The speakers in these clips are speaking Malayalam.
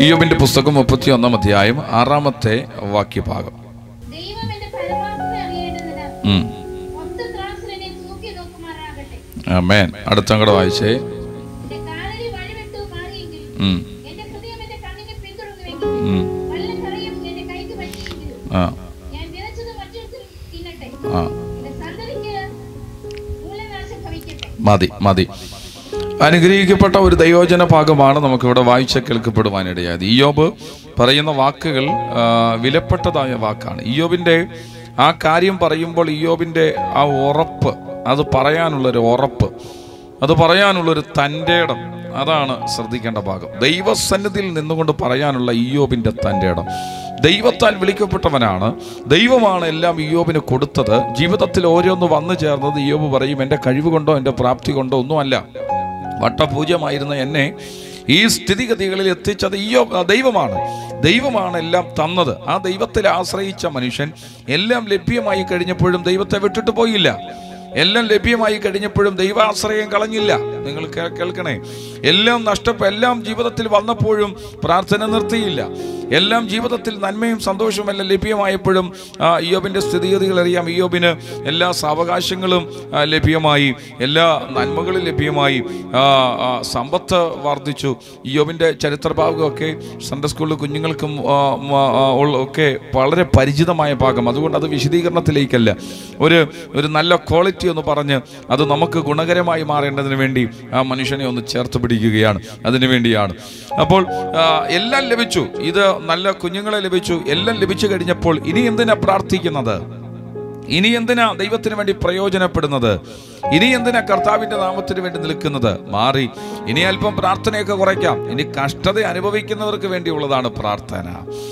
ഇയോബിന്റെ പുസ്തകം മുപ്പത്തി ഒന്നാം അധ്യായം ആറാമത്തെ വാക്യഭാഗം ദൈവം എന്റെ പരമാർത്ഥത്തെ അറിയേണ്ടതിന് ഉം. ഒത്ത ത്രാസിൽ എന്നെ തൂക്കി നോക്കുമാറാകട്ടെ ആമേൻ അടുത്തങ്ങടെ വായിച്ചേ എന്റെ കാലടി വഴിവിട്ടു മാറിയെങ്കിലും ഉം. എന്റെ ഹൃദയം എന്റെ കണ്ണിനെ പിന്തുടർന്നുവെങ്കിൽ ഉം. വല്ലക്കറിയും എന്റെ കൈക്ക് പറ്റിയെങ്കിലും ആ ഞാൻ വിതച്ചത് മറ്റൊരുത്തരും തിന്നട്ടെ ആ എന്റെ സന്തതിക്ക് മൂലനാശം ഭവിക്കട്ടെ മതി മതി അനുഗ്രഹിക്കപ്പെട്ട ഒരു ദൈവോചന ഭാഗമാണ് നമുക്കിവിടെ വായിച്ച കേൾക്കപ്പെടുവാനിടയായത് ഇയോബ് പറയുന്ന വാക്കുകൾ ആ, വിലപ്പെട്ടതായ വാക്കാണ് ഇയോബിൻ്റെ ആ കാര്യം പറയുമ്പോൾ ഇയോബിൻ്റെ ആ ഉറപ്പ് അത് പറയാനുള്ളൊരു ഉറപ്പ് അത് പറയാനുള്ളൊരു തൻ്റെ ഇടം അതാണ് ശ്രദ്ധിക്കേണ്ട ഭാഗം ദൈവസന്നിധിയിൽ നിന്നുകൊണ്ട് പറയാനുള്ള ഇയോബിൻ്റെ തൻ്റെ ഇടം ദൈവത്താൽ വിളിക്കപ്പെട്ടവനാണ് ദൈവമാണ് എല്ലാം ഇയോബിന് കൊടുത്തത് ജീവിതത്തിൽ ഓരോന്ന് വന്നു ചേർന്നത് ഇയോബ് പറയും എൻ്റെ കഴിവ് കൊണ്ടോ എൻ്റെ പ്രാപ്തി കൊണ്ടോ ഒന്നുമല്ല വട്ടപൂജ്യമായിരുന്ന എന്നെ ഈ സ്ഥിതിഗതികളിൽ എത്തിച്ചത് ഈ ദൈവമാണ് ദൈവമാണ് എല്ലാം തന്നത് ആ ദൈവത്തിൽ ആശ്രയിച്ച മനുഷ്യൻ എല്ലാം ലഭ്യമായി കഴിഞ്ഞപ്പോഴും ദൈവത്തെ വിട്ടിട്ട് പോയില്ല എല്ലാം ലഭ്യമായി കഴിഞ്ഞപ്പോഴും ദൈവാശ്രയം കളഞ്ഞില്ല നിങ്ങൾ കേ- കേൾക്കണേ എല്ലാം നഷ്ടപ്പ എല്ലാം ജീവിതത്തിൽ വന്നപ്പോഴും പ്രാർത്ഥന നിർത്തിയില്ല എല്ലാം ജീവിതത്തിൽ നന്മയും സന്തോഷവും എല്ലാം ലഭ്യമായപ്പോഴും ആ, ഇയ്യോബിന്റെ സ്ഥിതിഗതികൾ അറിയാം ഇയ്യോബിന് എല്ലാ സാവകാശങ്ങളും ആ, ലഭ്യമായി എല്ലാ നന്മകളും ലഭ്യമായി ആ, ആ, സമ്പത്ത് വർദ്ധിച്ചു ഇയ്യോബിന്റെ ചരിത്രഭാഗമൊക്കെ സൺഡേ സ്കൂളിൽ കുഞ്ഞുങ്ങൾക്കും ആ, മ, ആ, ഉള്ള- ഒക്കെ വളരെ പരിചിതമായ ഭാഗം അതുകൊണ്ട് അത് വിശദീകരണത്തിലേക്കല്ല ഒരു ഒരു നല്ല ക്വാളിറ്റി ഒന്ന് പറഞ്ഞ് അത് നമുക്ക് ഗുണകരമായി മാറേണ്ടതിന് വേണ്ടി ആ മനുഷ്യനെ ഒന്ന് ചേർത്ത് പിടിക്കുകയാണ് അതിനു വേണ്ടിയാണ് അപ്പോൾ ആ, എല്ലാം ലഭിച്ചു ഇത് നല്ല കുഞ്ഞുങ്ങളെ ലഭിച്ചു എല്ലാം ലഭിച്ചു കഴിഞ്ഞപ്പോൾ ഇനി എന്തിനാ പ്രാർത്ഥിക്കുന്നത് ഇനി എന്തിനാ ദൈവത്തിന് വേണ്ടി പ്രയോജനപ്പെടുന്നത് ഇനി എന്തിനാ കർത്താവിന്റെ നാമത്തിന് വേണ്ടി നിൽക്കുന്നത് മാറി ഇനി അല്പം പ്രാർത്ഥനയൊക്കെ കുറയ്ക്കാം ഇനി കഷ്ടത അനുഭവിക്കുന്നവർക്ക് വേണ്ടിയുള്ളതാണ് പ്രാർത്ഥന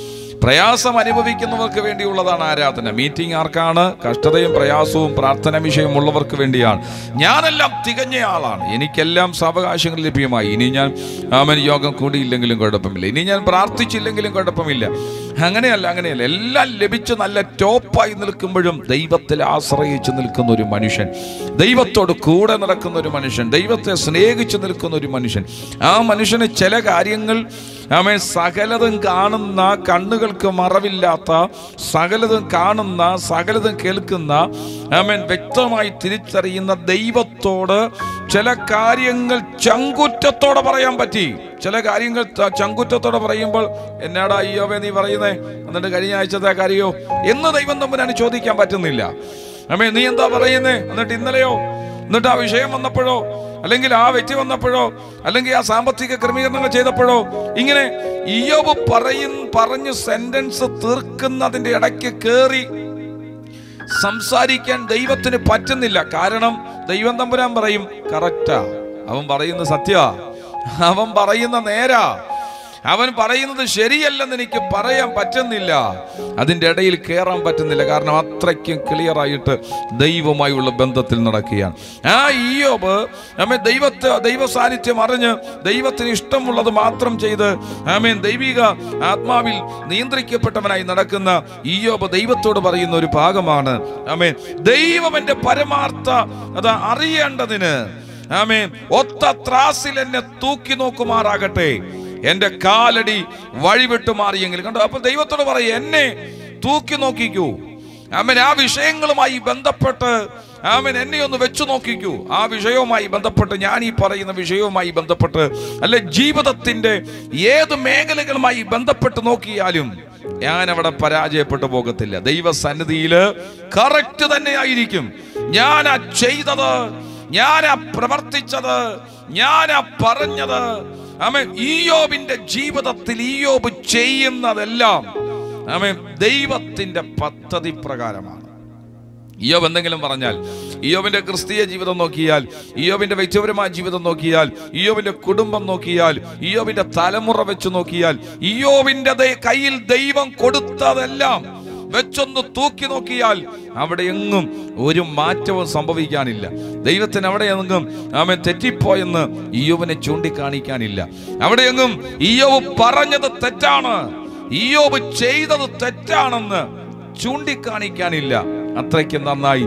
പ്രയാസം അനുഭവിക്കുന്നവർക്ക് വേണ്ടിയുള്ളതാണ് ആരാധന മീറ്റിംഗ് ആർക്കാണ് കഷ്ടതയും പ്രയാസവും പ്രാർത്ഥന വിഷയമുള്ളവർക്ക് വേണ്ടിയാണ് ഞാനെല്ലാം തികഞ്ഞ ആളാണ് എനിക്കെല്ലാം സാവകാശങ്ങൾ ലഭ്യമായി ഇനി ഞാൻ ആമൻ യോഗം കൂടിയില്ലെങ്കിലും കുഴപ്പമില്ല ഇനി ഞാൻ പ്രാർത്ഥിച്ചില്ലെങ്കിലും കുഴപ്പമില്ല അങ്ങനെയല്ല അങ്ങനെയല്ല എല്ലാം ലഭിച്ച് നല്ല ടോപ്പായി നിൽക്കുമ്പോഴും ദൈവത്തിൽ ആശ്രയിച്ച് നിൽക്കുന്ന ഒരു മനുഷ്യൻ ദൈവത്തോട് കൂടെ നടക്കുന്ന ഒരു മനുഷ്യൻ ദൈവത്തെ സ്നേഹിച്ച് നിൽക്കുന്ന ഒരു മനുഷ്യൻ ആ മനുഷ്യന് ചില കാര്യങ്ങൾ ആമേ സകലതും കാണുന്ന കണ്ണുകൾക്ക് മറവില്ലാത്ത സകലതും കാണുന്ന സകലതും കേൾക്കുന്ന ആമേൻ വ്യക്തമായി തിരിച്ചറിയുന്ന ദൈവത്തോട് ചില കാര്യങ്ങൾ ചങ്കുറ്റത്തോടെ പറയാൻ പറ്റി ചില കാര്യങ്ങൾ ത- ചങ്കുറ്റത്തോടെ പറയുമ്പോൾ എന്നാടാ അയ്യോവേ നീ പറയുന്നേ എന്നിട്ട് കഴിഞ്ഞ ആഴ്ചത്തെ കാര്യോ എന്ന് ദൈവം തമ്പുരാന് ചോദിക്കാൻ പറ്റുന്നില്ല അമ്മേ നീ എന്താ പറയുന്നേ എന്നിട്ട് ഇന്നലെയോ എന്നിട്ട് ആ വിഷയം വന്നപ്പോഴോ അല്ലെങ്കിൽ ആ വ്യക്തി വന്നപ്പോഴോ അല്ലെങ്കിൽ ആ സാമ്പത്തിക ക്രമീകരണങ്ങൾ ചെയ്തപ്പോഴോ ഇങ്ങനെ ഇയോബ് പറയും പറഞ്ഞ് സെന്റൻസ് തീർക്കുന്നതിന്റെ ഇടയ്ക്ക് കേറി സംസാരിക്കാൻ ദൈവത്തിന് പറ്റുന്നില്ല കാരണം ദൈവം തമ്പുരാൻ പറയും കറക്റ്റാ അവൻ പറയുന്ന സത്യ അവൻ പറയുന്ന നേരാ അവൻ പറയുന്നത് ശരിയല്ലെന്ന് എനിക്ക് പറയാൻ പറ്റുന്നില്ല അതിൻ്റെ ഇടയിൽ കയറാൻ പറ്റുന്നില്ല കാരണം അത്രയ്ക്കും ക്ലിയർ ആയിട്ട് ദൈവമായുള്ള ബന്ധത്തിൽ നടക്കുകയാണ് ആ ഈയോബ് നമ്മെ ദൈവത്തെ ദൈവ സാന്നിധ്യം അറിഞ്ഞ് ദൈവത്തിന് ഇഷ്ടമുള്ളത് മാത്രം ചെയ്ത് ആമേൻ ദൈവിക ആത്മാവിൽ നിയന്ത്രിക്കപ്പെട്ടവനായി നടക്കുന്ന ഈയോബ് ദൈവത്തോട് പറയുന്ന ഒരു ഭാഗമാണ് ആമേൻ ദൈവം എന്റെ പരമാർത്ഥ അത് അറിയേണ്ടതിന് ആമേൻ ഒത്ത ത്രാസിൽ എന്നെ തൂക്കി നോക്കുമാറാകട്ടെ എന്റെ കാലടി വഴിവിട്ട് മാറിയെങ്കിൽ കണ്ടോ അപ്പൊ ദൈവത്തോട് പറയും എന്നെ തൂക്കി നോക്കിക്കൂ ആമൻ ആ വിഷയങ്ങളുമായി ബന്ധപ്പെട്ട് ആമൻ എന്നെ ഒന്ന് വെച്ചു നോക്കിക്കൂ ആ വിഷയവുമായി ബന്ധപ്പെട്ട് ഞാൻ ഈ പറയുന്ന വിഷയവുമായി ബന്ധപ്പെട്ട് അല്ലെ ജീവിതത്തിന്റെ ഏത് മേഖലകളുമായി ബന്ധപ്പെട്ട് നോക്കിയാലും ഞാൻ അവിടെ പരാജയപ്പെട്ടു പോകത്തില്ല ദൈവസന്നിധിയില് കറക്റ്റ് തന്നെ ആയിരിക്കും ഞാൻ ആ ചെയ്തത് ഞാൻ ആ പ്രവർത്തിച്ചത് ഞാൻ ആ പറഞ്ഞത് ആമേൻ ഈയോബിന്റെ ജീവിതത്തിൽ ഈയോബ് ചെയ്യുന്നതെല്ലാം ആമേൻ ദൈവത്തിന്റെ പദ്ധതി പ്രകാരമാണ് ഇയോബ് എന്തെങ്കിലും പറഞ്ഞാൽ ഇയോബിന്റെ ക്രിസ്തീയ ജീവിതം നോക്കിയാൽ ഇയോബിന്റെ വ്യക്തിപരമായ ജീവിതം നോക്കിയാൽ ഇയോബിന്റെ കുടുംബം നോക്കിയാൽ ഇയോബിന്റെ തലമുറ വെച്ച് നോക്കിയാൽ ഇയോബിന്റെ ദൈ- കയ്യിൽ ദൈവം കൊടുത്തതെല്ലാം വെച്ചൊന്ന് തൂക്കി നോക്കിയാൽ അവിടെ എങ്ങും ഒരു മാറ്റവും സംഭവിക്കാനില്ല ദൈവത്തിന് അവിടെ എങ്ങും ആമൻ തെറ്റിപ്പോയെന്ന് ഇയോബിനെ ചൂണ്ടിക്കാണിക്കാനില്ല അവിടെ എങ്ങും ഇയോബ് പറഞ്ഞത് തെറ്റാണ് ഇയോബ് ചെയ്തത് തെറ്റാണെന്ന് ചൂണ്ടിക്കാണിക്കാനില്ല അത്രയ്ക്ക് നന്നായി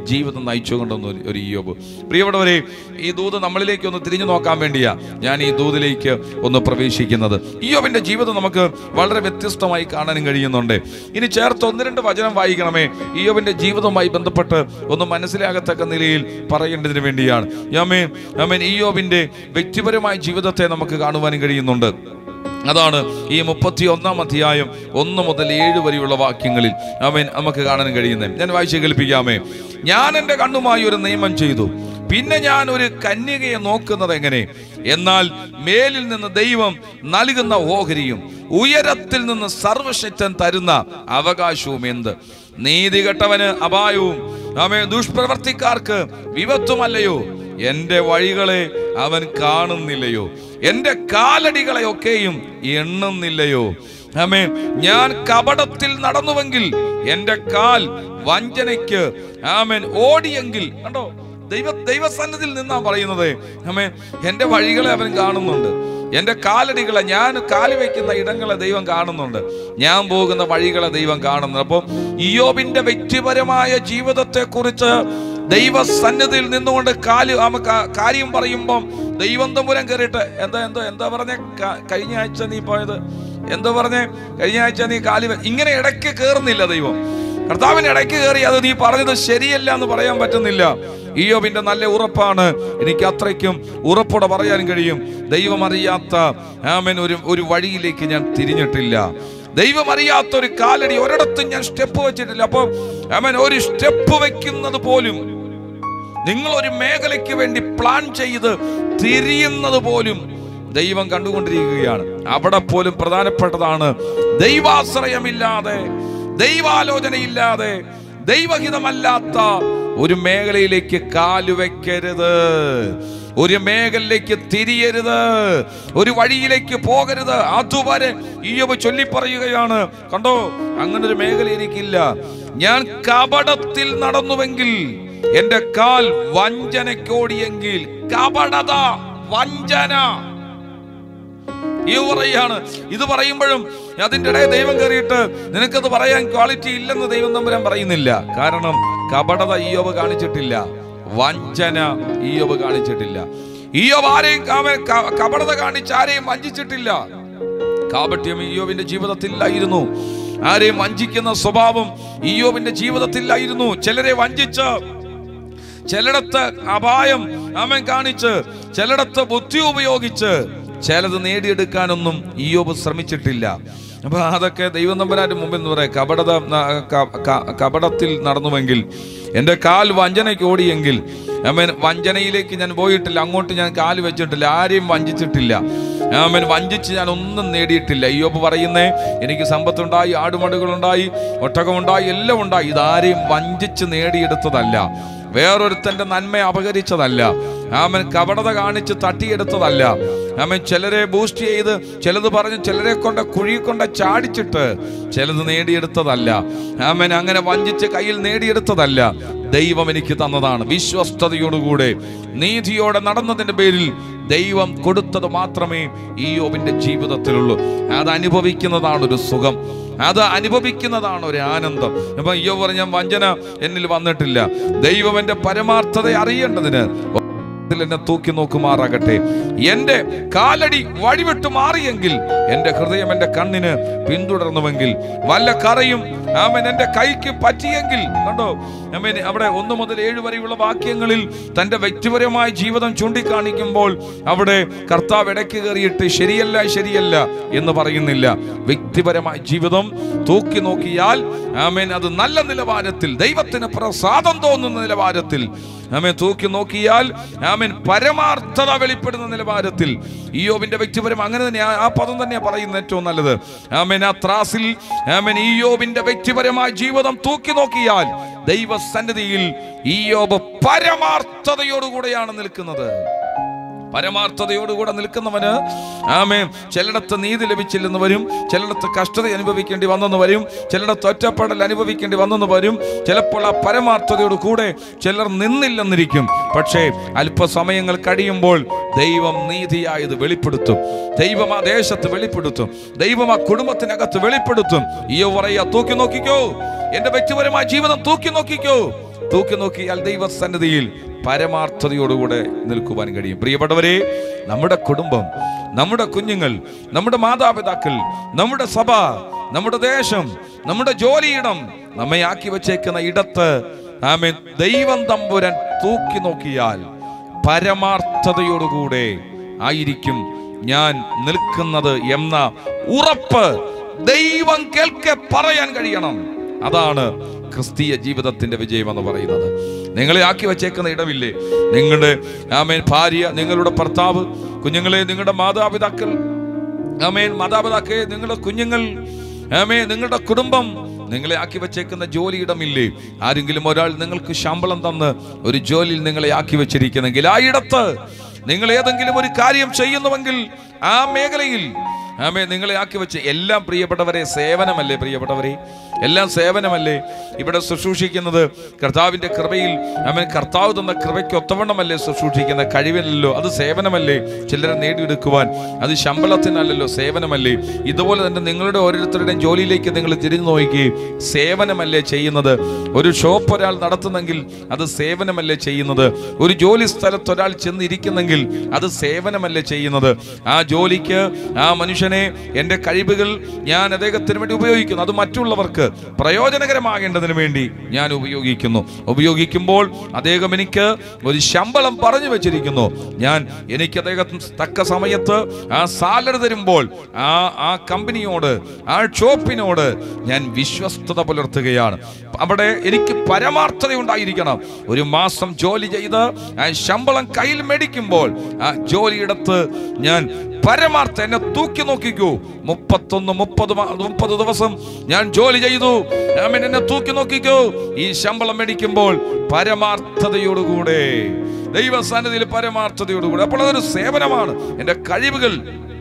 ജീവിതം നയിച്ചു കൊണ്ടുവന്ന ഒരു- ഒരു ഇയോബ് പ്രിയപ്പെട്ടവരെ ഈ ദൂത് നമ്മളിലേക്ക് ഒന്ന് തിരിഞ്ഞു നോക്കാൻ വേണ്ടിയാ ഞാൻ ഈ ദൂതിലേക്ക് ഒന്ന് പ്രവേശിക്കുന്നത് ഇയോബിന്റെ ജീവിതം നമുക്ക് വളരെ വ്യത്യസ്തമായി കാണാനും കഴിയുന്നുണ്ട് ഇനി ചേർത്ത് ഒന്ന് രണ്ട് വചനം വായിക്കണമേ ഇയോബിന്റെ ജീവിതവുമായി ബന്ധപ്പെട്ട് ഒന്ന് മനസ്സിലാകത്തക്ക നിലയിൽ പറയേണ്ടതിന് വേണ്ടിയാണ് യാമേൻ യാമേൻ ഇയോബിന്റെ വ്യക്തിപരമായ ജീവിതത്തെ നമുക്ക് കാണുവാനും കഴിയുന്നുണ്ട് അതാണ് ഈ മുപ്പത്തി ഒന്നാം അധ്യായം ഒന്ന് മുതൽ ഏഴ് വരെയുള്ള വാക്യങ്ങളിൽ അവൻ നമുക്ക് കാണാൻ കഴിയുന്നത് ഞാൻ വായിച്ച് കേൾപ്പിക്കാമേ ഞാൻ എൻ്റെ കണ്ണുമായി ഒരു നിയമം ചെയ്തു പിന്നെ ഞാൻ ഒരു കന്യകയെ നോക്കുന്നത് എങ്ങനെ എന്നാൽ മേലിൽ നിന്ന് ദൈവം നൽകുന്ന ഓഹരിയും ഉയരത്തിൽ നിന്ന് സർവശക്തൻ തരുന്ന അവകാശവും എന്ത് നീതി കെട്ടവന് അപായവും ആമേ ദുഷ്പ്രവർത്തിക്കാർക്ക് വിപത്തുമല്ലയോ എന്റെ വഴികളെ അവൻ കാണുന്നില്ലയോ എന്റെ കാലടികളെ ഒക്കെയും എണ്ണുന്നില്ലയോ ആമേ ഞാൻ കപടത്തിൽ നടന്നുവെങ്കിൽ എന്റെ കാൽ വഞ്ചനയ്ക്ക് ആമേൻ ഓടിയെങ്കിൽ കണ്ടോ ദൈവ ദൈവസന്നിധിയിൽ നിന്നാ പറയുന്നത് ആമേ എന്റെ വഴികളെ അവൻ കാണുന്നുണ്ട് എന്റെ കാലടികളെ ഞാൻ കാല് വയ്ക്കുന്ന ഇടങ്ങളെ ദൈവം കാണുന്നുണ്ട് ഞാൻ പോകുന്ന വഴികളെ ദൈവം കാണുന്നുണ്ട് അപ്പോൾ ഇയോബിന്റെ വ്യക്തിപരമായ ജീവിതത്തെ കുറിച്ച് ദൈവസന്നിധിയിൽ നിന്നുകൊണ്ട് കാല് ആമ കാ- കാര്യം പറയുമ്പം ദൈവം തമ്പുരം കയറിയിട്ട് എന്താ എന്തോ എന്താ പറഞ്ഞ കഴിഞ്ഞ ആഴ്ച നീ പോയത് എന്തോ പറഞ്ഞേ കഴിഞ്ഞ ആഴ്ച നീ കാല് വെ- ഇങ്ങനെ ഇടയ്ക്ക് കയറുന്നില്ല ദൈവം കർത്താവിന് ഇടയ്ക്ക് കയറി അത് നീ പറഞ്ഞത് ശരിയല്ല എന്ന് പറയാൻ പറ്റുന്നില്ല ഈയോബിന്റെ നല്ല ഉറപ്പാണ് എനിക്ക് അത്രയ്ക്കും ഉറപ്പോടെ പറയാൻ കഴിയും ദൈവം അറിയാത്ത ആമൻ ഒരു ഒരു വഴിയിലേക്ക് ഞാൻ തിരിഞ്ഞിട്ടില്ല ദൈവം അറിയാത്ത ഒരു കാലടി ഒരിടത്തും ഞാൻ സ്റ്റെപ്പ് വെച്ചിട്ടില്ല അപ്പോൾ ആമൻ ഒരു സ്റ്റെപ്പ് വെക്കുന്നത് പോലും നിങ്ങൾ ഒരു മേഖലയ്ക്ക് വേണ്ടി പ്ലാൻ ചെയ്ത് തിരിയുന്നത് പോലും ദൈവം കണ്ടുകൊണ്ടിരിക്കുകയാണ് അവിടെ പോലും പ്രധാനപ്പെട്ടതാണ് ദൈവാശ്രയമില്ലാതെ ദൈവാലോചനയില്ലാതെ ദൈവഹിതമല്ലാത്ത ഒരു മേഖലയിലേക്ക് കാലുവെക്കരുത് ഒരു മേഖലയിലേക്ക് തിരിയരുത് ഒരു വഴിയിലേക്ക് പോകരുത് അതുവരെ ഈയവ് ചൊല്ലിപ്പറയുകയാണ് കണ്ടോ അങ്ങനെ ഒരു മേഖല എനിക്കില്ല ഞാൻ കപടത്തിൽ നടന്നുവെങ്കിൽ എന്റെ കാൽ വഞ്ചനയ്ക്കോടിയെങ്കിൽ കപടത വഞ്ചന ഈ പറയാണ് ഇത് പറയുമ്പോഴും അതിൻ്റെ ഇടയിൽ ദൈവം കയറിയിട്ട് നിനക്കത് പറയാൻ ക്വാളിറ്റി ഇല്ലെന്ന് ദൈവം തമ്പുരാൻ പറയുന്നില്ല കാരണം കപടത ഈയോബ് കാണിച്ചിട്ടില്ല വഞ്ചന ഈയോബ് കാണിച്ചിട്ടില്ല ഈയോബ് ആരെയും കാമ- ക- കപടത കാണിച്ച് ആരെയും വഞ്ചിച്ചിട്ടില്ല കാപട്യം ഈയോബിന്റെ ജീവിതത്തിലായിരുന്നു ആരെയും വഞ്ചിക്കുന്ന സ്വഭാവം ഈയോബിന്റെ ജീവിതത്തിലായിരുന്നു ചിലരെ വഞ്ചിച്ച് ചിലയിടത്ത് അപായം അവൻ കാണിച്ച് ചിലയിടത്ത് ബുദ്ധി ഉപയോഗിച്ച് ചിലത് നേടിയെടുക്കാനൊന്നും ഈയോബ് ശ്രമിച്ചിട്ടില്ല അപ്പൊ അതൊക്കെ ദൈവം നമ്പരാന്റെ മുമ്പിൽ എന്ന് പറയാം കപടത ന- ക- ക- കപടത്തിൽ നടന്നുവെങ്കിൽ എൻ്റെ കാൽ വഞ്ചനയ്ക്ക് ഓടിയെങ്കിൽ അമ്മൻ വഞ്ചനയിലേക്ക് ഞാൻ പോയിട്ടില്ല അങ്ങോട്ട് ഞാൻ കാല് വെച്ചിട്ടില്ല ആരെയും വഞ്ചിച്ചിട്ടില്ല ആമൻ വഞ്ചിച്ച് ഞാൻ ഒന്നും നേടിയിട്ടില്ല അയ്യോപ്പ് പറയുന്നേ എനിക്ക് സമ്പത്തുണ്ടായി ആടുമടുകളുണ്ടായി ഒട്ടകമുണ്ടായി എല്ലാം ഉണ്ടായി ഇതാരെയും വഞ്ചിച്ച് നേടിയെടുത്തതല്ല വേറൊരുത്തന്റെ നന്മ അപകരിച്ചതല്ല ആമൻ കപടത കാണിച്ച് തട്ടിയെടുത്തതല്ല ആമൻ ചിലരെ ബൂസ്റ്റ് ചെയ്ത് ചിലത് പറഞ്ഞ് ചിലരെ കൊണ്ട് കുഴി കൊണ്ട് ചാടിച്ചിട്ട് ചിലത് നേടിയെടുത്തതല്ല ആമൻ അങ്ങനെ വഞ്ചിച്ച് കയ്യിൽ നേടിയെടുത്തതല്ല ദൈവം എനിക്ക് തന്നതാണ് വിശ്വസ്തയോടുകൂടെ നീതിയോടെ നടന്നതിന്റെ പേരിൽ ദൈവം കൊടുത്തത് മാത്രമേ ഈ യോബിന്റെ ജീവിതത്തിലുള്ളൂ അത് അനുഭവിക്കുന്നതാണ് ഒരു സുഖം അത് അനുഭവിക്കുന്നതാണ് ഒരു ആനന്ദം അപ്പൊ അയ്യോ പറഞ്ഞ വഞ്ചന എന്നിൽ വന്നിട്ടില്ല ദൈവം എന്റെ പരമാർത്ഥത അറിയേണ്ടതിന് ത്തിൽ എന്നെ തൂക്കി നോക്കുമാറാകട്ടെ എന്റെ കാലടി വഴിവിട്ട് മാറിയെങ്കിൽ എന്റെ ഹൃദയം എന്റെ കണ്ണിന് പിന്തുടർന്നുവെങ്കിൽ വല്ല കറയും ആമൻ എന്റെ കൈക്ക് പറ്റിയെങ്കിൽ കണ്ടോ ആമേൻ അവിടെ ഒന്ന് മുതൽ ഏഴ് വരെയുള്ള വാക്യങ്ങളിൽ തന്റെ വ്യക്തിപരമായ ജീവിതം ചൂണ്ടിക്കാണിക്കുമ്പോൾ അവിടെ കർത്താവ് ഇടയ്ക്ക് കയറിയിട്ട് ശരിയല്ല ശരിയല്ല എന്ന് പറയുന്നില്ല വ്യക്തിപരമായ ജീവിതം തൂക്കി നോക്കിയാൽ ആമേൻ അത് നല്ല നിലവാരത്തിൽ ദൈവത്തിന് പ്രസാദം തോന്നുന്ന നിലവാരത്തിൽ ആമേൻ തൂക്കി നോക്കിയാൽ ആമേൻ പരമാർത്ഥത വെളിപ്പെടുന്ന നിലവാരത്തിൽ ഈയോബിന്റെ വ്യക്തിപരം അങ്ങനെ തന്നെ ആ- ആ പദം തന്നെയാ പറയുന്നത് ഏറ്റവും നല്ലത് ആമേൻ ആ ത്രാസിൽ ആമേൻ ഈയോബിന്റെ വ്യക്തിപരമായ ജീവിതം തൂക്കി നോക്കിയാൽ ദൈവസന്നിധിയിൽ ഈയോബ് പരമാർത്ഥതയോടുകൂടെയാണ് നിൽക്കുന്നത് പരമാർത്ഥതയോടുകൂടെ നിൽക്കുന്നവന് ആമേ ചിലയിടത്ത് നീതി ലഭിച്ചില്ലെന്ന് വരും ചിലയിടത്ത് കഷ്ടത അനുഭവിക്കേണ്ടി വന്നെന്ന് വരും ചിലയിടത്ത് ഒറ്റപ്പെടൽ അനുഭവിക്കേണ്ടി വന്നെന്ന് വരും ചിലപ്പോൾ ആ പരമാർത്ഥതയോട് കൂടെ ചിലർ നിന്നില്ലെന്നിരിക്കും പക്ഷേ അല്പസമയങ്ങൾ കഴിയുമ്പോൾ ദൈവം നീതിയായത് വെളിപ്പെടുത്തും ദൈവം ആ ദേശത്ത് വെളിപ്പെടുത്തും ദൈവം ആ കുടുംബത്തിനകത്ത് വെളിപ്പെടുത്തും ഈ പറയാ തൂക്കി നോക്കിക്കോ എന്റെ വ്യക്തിപരമായ ജീവിതം തൂക്കി നോക്കിക്കോ തൂക്കി നോക്കിയാൽ ദൈവസന്നിധിയിൽ പരമാർത്ഥതയോടുകൂടെ നിൽക്കുവാൻ കഴിയും പ്രിയപ്പെട്ടവരെ നമ്മുടെ കുടുംബം നമ്മുടെ കുഞ്ഞുങ്ങൾ നമ്മുടെ മാതാപിതാക്കൾ നമ്മുടെ സഭ നമ്മുടെ ദേശം നമ്മുടെ ജോലിയിടം നമ്മെ ആക്കി വച്ചേക്കുന്ന ഇടത്ത് ആമേ ദൈവം തമ്പുരാൻ തൂക്കി നോക്കിയാൽ പരമാർത്ഥതയോടുകൂടെ ആയിരിക്കും ഞാൻ നിൽക്കുന്നത് എന്ന ഉറപ്പ് ദൈവം കേൾക്കെ പറയാൻ കഴിയണം അതാണ് ക്രിസ്തീയ ജീവിതത്തിന്റെ വിജയം എന്ന് പറയുന്നത് നിങ്ങളെ ആക്കി വച്ചേക്കുന്ന ഇടമില്ലേ നിങ്ങളുടെ ആമേൻ ഭാര്യ നിങ്ങളുടെ ഭർത്താവ് കുഞ്ഞുങ്ങളെ നിങ്ങളുടെ മാതാപിതാക്കൾ ആമേൻ മാതാപിതാക്കളെ നിങ്ങളുടെ കുഞ്ഞുങ്ങൾ ആമേ നിങ്ങളുടെ കുടുംബം നിങ്ങളെ ആക്കി വച്ചേക്കുന്ന ജോലിയിടമില്ലേ ആരെങ്കിലും ഒരാൾ നിങ്ങൾക്ക് ശമ്പളം തന്ന് ഒരു ജോലിയിൽ നിങ്ങളെ ആക്കി വെച്ചിരിക്കുന്നെങ്കിൽ ആ ഇടത്ത് നിങ്ങൾ ഏതെങ്കിലും ഒരു കാര്യം ചെയ്യുന്നുവെങ്കിൽ ആ മേഖലയിൽ ആമേ നിങ്ങളെ ആക്കി വെച്ച് എല്ലാം പ്രിയപ്പെട്ടവരെ സേവനമല്ലേ പ്രിയപ്പെട്ടവരെ എല്ലാം സേവനമല്ലേ ഇവിടെ ശുശ്രൂഷിക്കുന്നത് കർത്താവിന്റെ കൃപയിൽ ആമേൻ കർത്താവ് തന്ന കൃപയ്ക്ക് ഒത്തവണ്ണമല്ലേ ശുശ്രൂഷിക്കുന്ന കഴിവിനല്ലോ അത് സേവനമല്ലേ ചിലരെ നേടിയെടുക്കുവാൻ അത് ശമ്പളത്തിനല്ലല്ലോ സേവനമല്ലേ ഇതുപോലെ തന്നെ നിങ്ങളുടെ ഓരോരുത്തരുടെയും ജോലിയിലേക്ക് നിങ്ങൾ തിരിഞ്ഞു നോക്കുകയും സേവനമല്ലേ ചെയ്യുന്നത് ഒരു ഷോപ്പ് ഒരാൾ നടത്തുന്നെങ്കിൽ അത് സേവനമല്ലേ ചെയ്യുന്നത് ഒരു ജോലി സ്ഥലത്ത് ഒരാൾ ചെന്നിരിക്കുന്നെങ്കിൽ അത് സേവനമല്ലേ ചെയ്യുന്നത് ആ ജോലിക്ക് ആ മനുഷ്യനെ എൻ്റെ കഴിവുകൾ ഞാൻ അദ്ദേഹത്തിന് വേണ്ടി ഉപയോഗിക്കുന്നു അത് മറ്റുള്ളവർക്ക് പ്രയോജനകരമാകേണ്ടതിന് വേണ്ടി ഞാൻ ഉപയോഗിക്കുന്നു ഉപയോഗിക്കുമ്പോൾ അദ്ദേഹം എനിക്ക് ഒരു ശമ്പളം പറഞ്ഞു വെച്ചിരിക്കുന്നു ഞാൻ എനിക്ക് അദ്ദേഹം തക്ക സമയത്ത് ആ സാലറി തരുമ്പോൾ ആ ആ കമ്പനിയോട് ആ ഷോപ്പിനോട് ഞാൻ വിശ്വസ്തത പുലർത്തുകയാണ് അവിടെ എനിക്ക് പരമാർത്ഥത ഉണ്ടായിരിക്കണം ഒരു മാസം ജോലി ചെയ്ത് ആ ശമ്പളം കയ്യിൽ മേടിക്കുമ്പോൾ ആ ജോലിയിടത്ത് ഞാൻ പരമാർത്ഥ എന്നെ തൂക്കി നോക്കിക്കൂ മുപ്പത്തൊന്ന് മുപ്പത് മാ- മുപ്പത് ദിവസം ഞാൻ ജോലി ചെയ്തു ആമേൻ എന്നെ തൂക്കി നോക്കിക്കൂ ഈ ശമ്പളം മേടിക്കുമ്പോൾ പരമാർത്ഥതയോടുകൂടെ ദൈവസാന്നിധിയിൽ പരമാർത്ഥതയോടുകൂടെ അപ്പോൾ അതൊരു സേവനമാണ് എൻ്റെ കഴിവുകൾ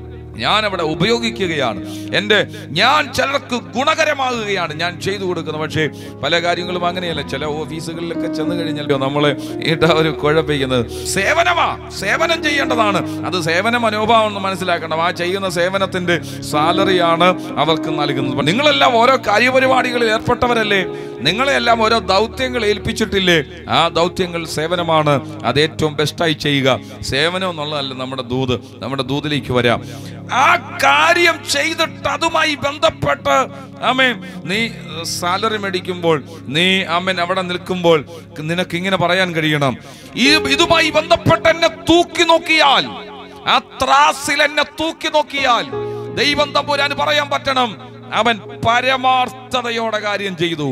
ഞാൻ അവിടെ ഉപയോഗിക്കുകയാണ് എൻ്റെ ഞാൻ ചിലർക്ക് ഗുണകരമാകുകയാണ് ഞാൻ ചെയ്തു കൊടുക്കുന്നത് പക്ഷേ പല കാര്യങ്ങളും അങ്ങനെയല്ല ചില ഓഫീസുകളിലൊക്കെ ചെന്ന് കഴിഞ്ഞല്ലോ നമ്മളെ ഇട്ട ഒരു കുഴപ്പിക്കുന്നത് സേവനമാ സേവനം ചെയ്യേണ്ടതാണ് അത് സേവന മനോഭാവം എന്ന് മനസ്സിലാക്കണം ആ ചെയ്യുന്ന സേവനത്തിന്റെ സാലറിയാണ് അവർക്ക് നൽകുന്നത് അപ്പൊ നിങ്ങളെല്ലാം ഓരോ കാര്യപരിപാടികളിൽ ഏർപ്പെട്ടവരല്ലേ നിങ്ങളെല്ലാം ഓരോ ദൗത്യങ്ങൾ ഏൽപ്പിച്ചിട്ടില്ലേ ആ ദൗത്യങ്ങൾ സേവനമാണ് അത് ഏറ്റവും ബെസ്റ്റായി ചെയ്യുക സേവനം എന്നുള്ളതല്ല നമ്മുടെ ദൂത് നമ്മുടെ ദൂതിലേക്ക് വരാം ആ കാര്യം ചെയ്തിട്ട് അതുമായി ബന്ധപ്പെട്ട് ആമേ നീ സാലറി മേടിക്കുമ്പോൾ നീ ആമേൻ അവിടെ നിൽക്കുമ്പോൾ നിനക്ക് ഇങ്ങനെ പറയാൻ കഴിയണം ഈ ഇതുമായി ബന്ധപ്പെട്ട് എന്നെ തൂക്കി നോക്കിയാൽ ആ ത്രാസിൽ എന്നെ തൂക്കി നോക്കിയാൽ ദൈവം തമ്പുരാൻ പറയാൻ പറ്റണം അവൻ പരമാർത്ഥതയോടെ കാര്യം ചെയ്തു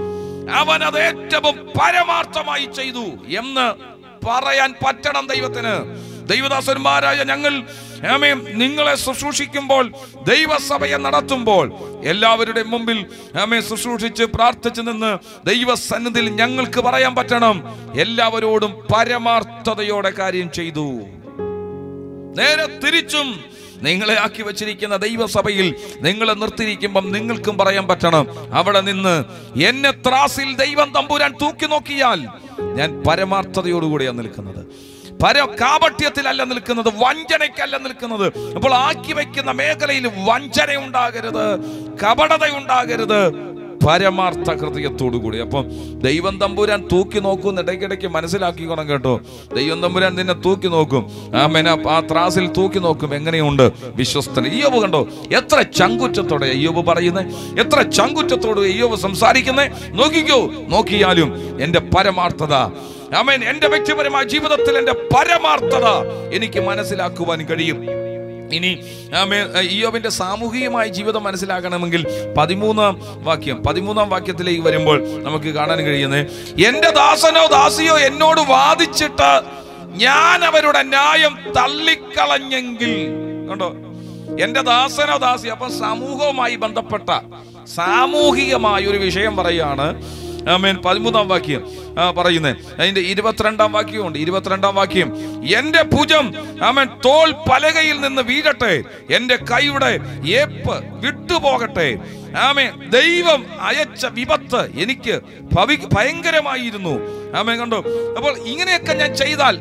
അവൻ അത് ഏറ്റവും പരമാർത്ഥമായി ചെയ്തു എന്ന് പറയാൻ പറ്റണം ദൈവത്തിന് ദൈവദാസന്മാരായ ഞങ്ങൾ ആമേൻ നിങ്ങളെ ശുശ്രൂഷിക്കുമ്പോൾ ദൈവസഭയെ നടത്തുമ്പോൾ എല്ലാവരുടെയും മുമ്പിൽ ആമേ ശുശ്രൂഷിച്ച് പ്രാർത്ഥിച്ചു നിന്ന് ദൈവസന്നിധിയിൽ ഞങ്ങൾക്ക് പറയാൻ പറ്റണം എല്ലാവരോടും പരമാർത്ഥതയോടെ കാര്യം ചെയ്തു നേരെ തിരിച്ചും നിങ്ങളെ ആക്കി വെച്ചിരിക്കുന്ന ദൈവസഭയിൽ നിങ്ങളെ നിർത്തിയിരിക്കുമ്പം നിങ്ങൾക്കും പറയാൻ പറ്റണം അവിടെ നിന്ന് എന്നെ ത്രാസിൽ ദൈവം തമ്പുരാൻ തൂക്കി നോക്കിയാൽ ഞാൻ പരമാർത്ഥതയോടുകൂടിയാണ് നിൽക്കുന്നത് പര കാപട്യത്തിലല്ല നിൽക്കുന്നത് വഞ്ചനയ്ക്കല്ല നിൽക്കുന്നത് അപ്പോൾ ആക്കി വെക്കുന്ന മേഖലയിൽ വഞ്ചന ഉണ്ടാകരുത് കപടത ഉണ്ടാകരുത് പരമാർത്ഥ ഹൃദയത്തോടുകൂടി അപ്പം ദൈവം തമ്പുരാൻ തൂക്കി നോക്കും ഇടയ്ക്കിടയ്ക്ക് മനസ്സിലാക്കിക്കോണം കേട്ടോ ദൈവം തമ്പുരാൻ നിന്നെ തൂക്കി നോക്കും ആ മെന ആ ത്രാസിൽ തൂക്കി നോക്കും എങ്ങനെയുണ്ട് വിശ്വസ്തൻ അയ്യോബ് കണ്ടോ എത്ര ചങ്കുറ്റത്തോടെ അയ്യോബ് പറയുന്നത് എത്ര ചങ്കുറ്റത്തോട് അയ്യോബ് സംസാരിക്കുന്നേ നോക്കിക്കോ നോക്കിയാലും എന്റെ പരമാർത്ഥത ആമേൻ എന്റെ വ്യക്തിപരമായ ജീവിതത്തിൽ എന്റെ പരമാർത്ഥത എനിക്ക് മനസ്സിലാക്കുവാൻ കഴിയും ഇനി ആമേ ഇയോബിന്റെ സാമൂഹികമായ ജീവിതം മനസ്സിലാക്കണമെങ്കിൽ പതിമൂന്നാം വാക്യം പതിമൂന്നാം വാക്യത്തിലേക്ക് വരുമ്പോൾ നമുക്ക് കാണാൻ കഴിയുന്നത് എന്റെ ദാസനോ ദാസിയോ എന്നോട് വാദിച്ചിട്ട് ഞാൻ അവരുടെ ന്യായം തള്ളിക്കളഞ്ഞെങ്കിൽ കണ്ടോ എന്റെ ദാസനോ ദാസി അപ്പൊ സമൂഹവുമായി ബന്ധപ്പെട്ട സാമൂഹികമായ ഒരു വിഷയം പറയാണ് ആമേൻ പതിമൂന്നാം വാക്യം ആ പറയുന്നത് അതിന്റെ ഇരുപത്തിരണ്ടാം വാക്യമുണ്ട് ഇരുപത്തിരണ്ടാം വാക്യം എന്റെ ഭുജം ആമേൻ തോൽ പലകയിൽ നിന്ന് വീഴട്ടെ എന്റെ കൈയുടെ ഏപ്പ് വിട്ടുപോകട്ടെ ആമേ ദൈവം അയച്ച വിപത്ത് എനിക്ക് ഭവി ഭയങ്കരമായിരുന്നു ആമേ കണ്ടോ അപ്പോൾ ഇങ്ങനെയൊക്കെ ഞാൻ ചെയ്താൽ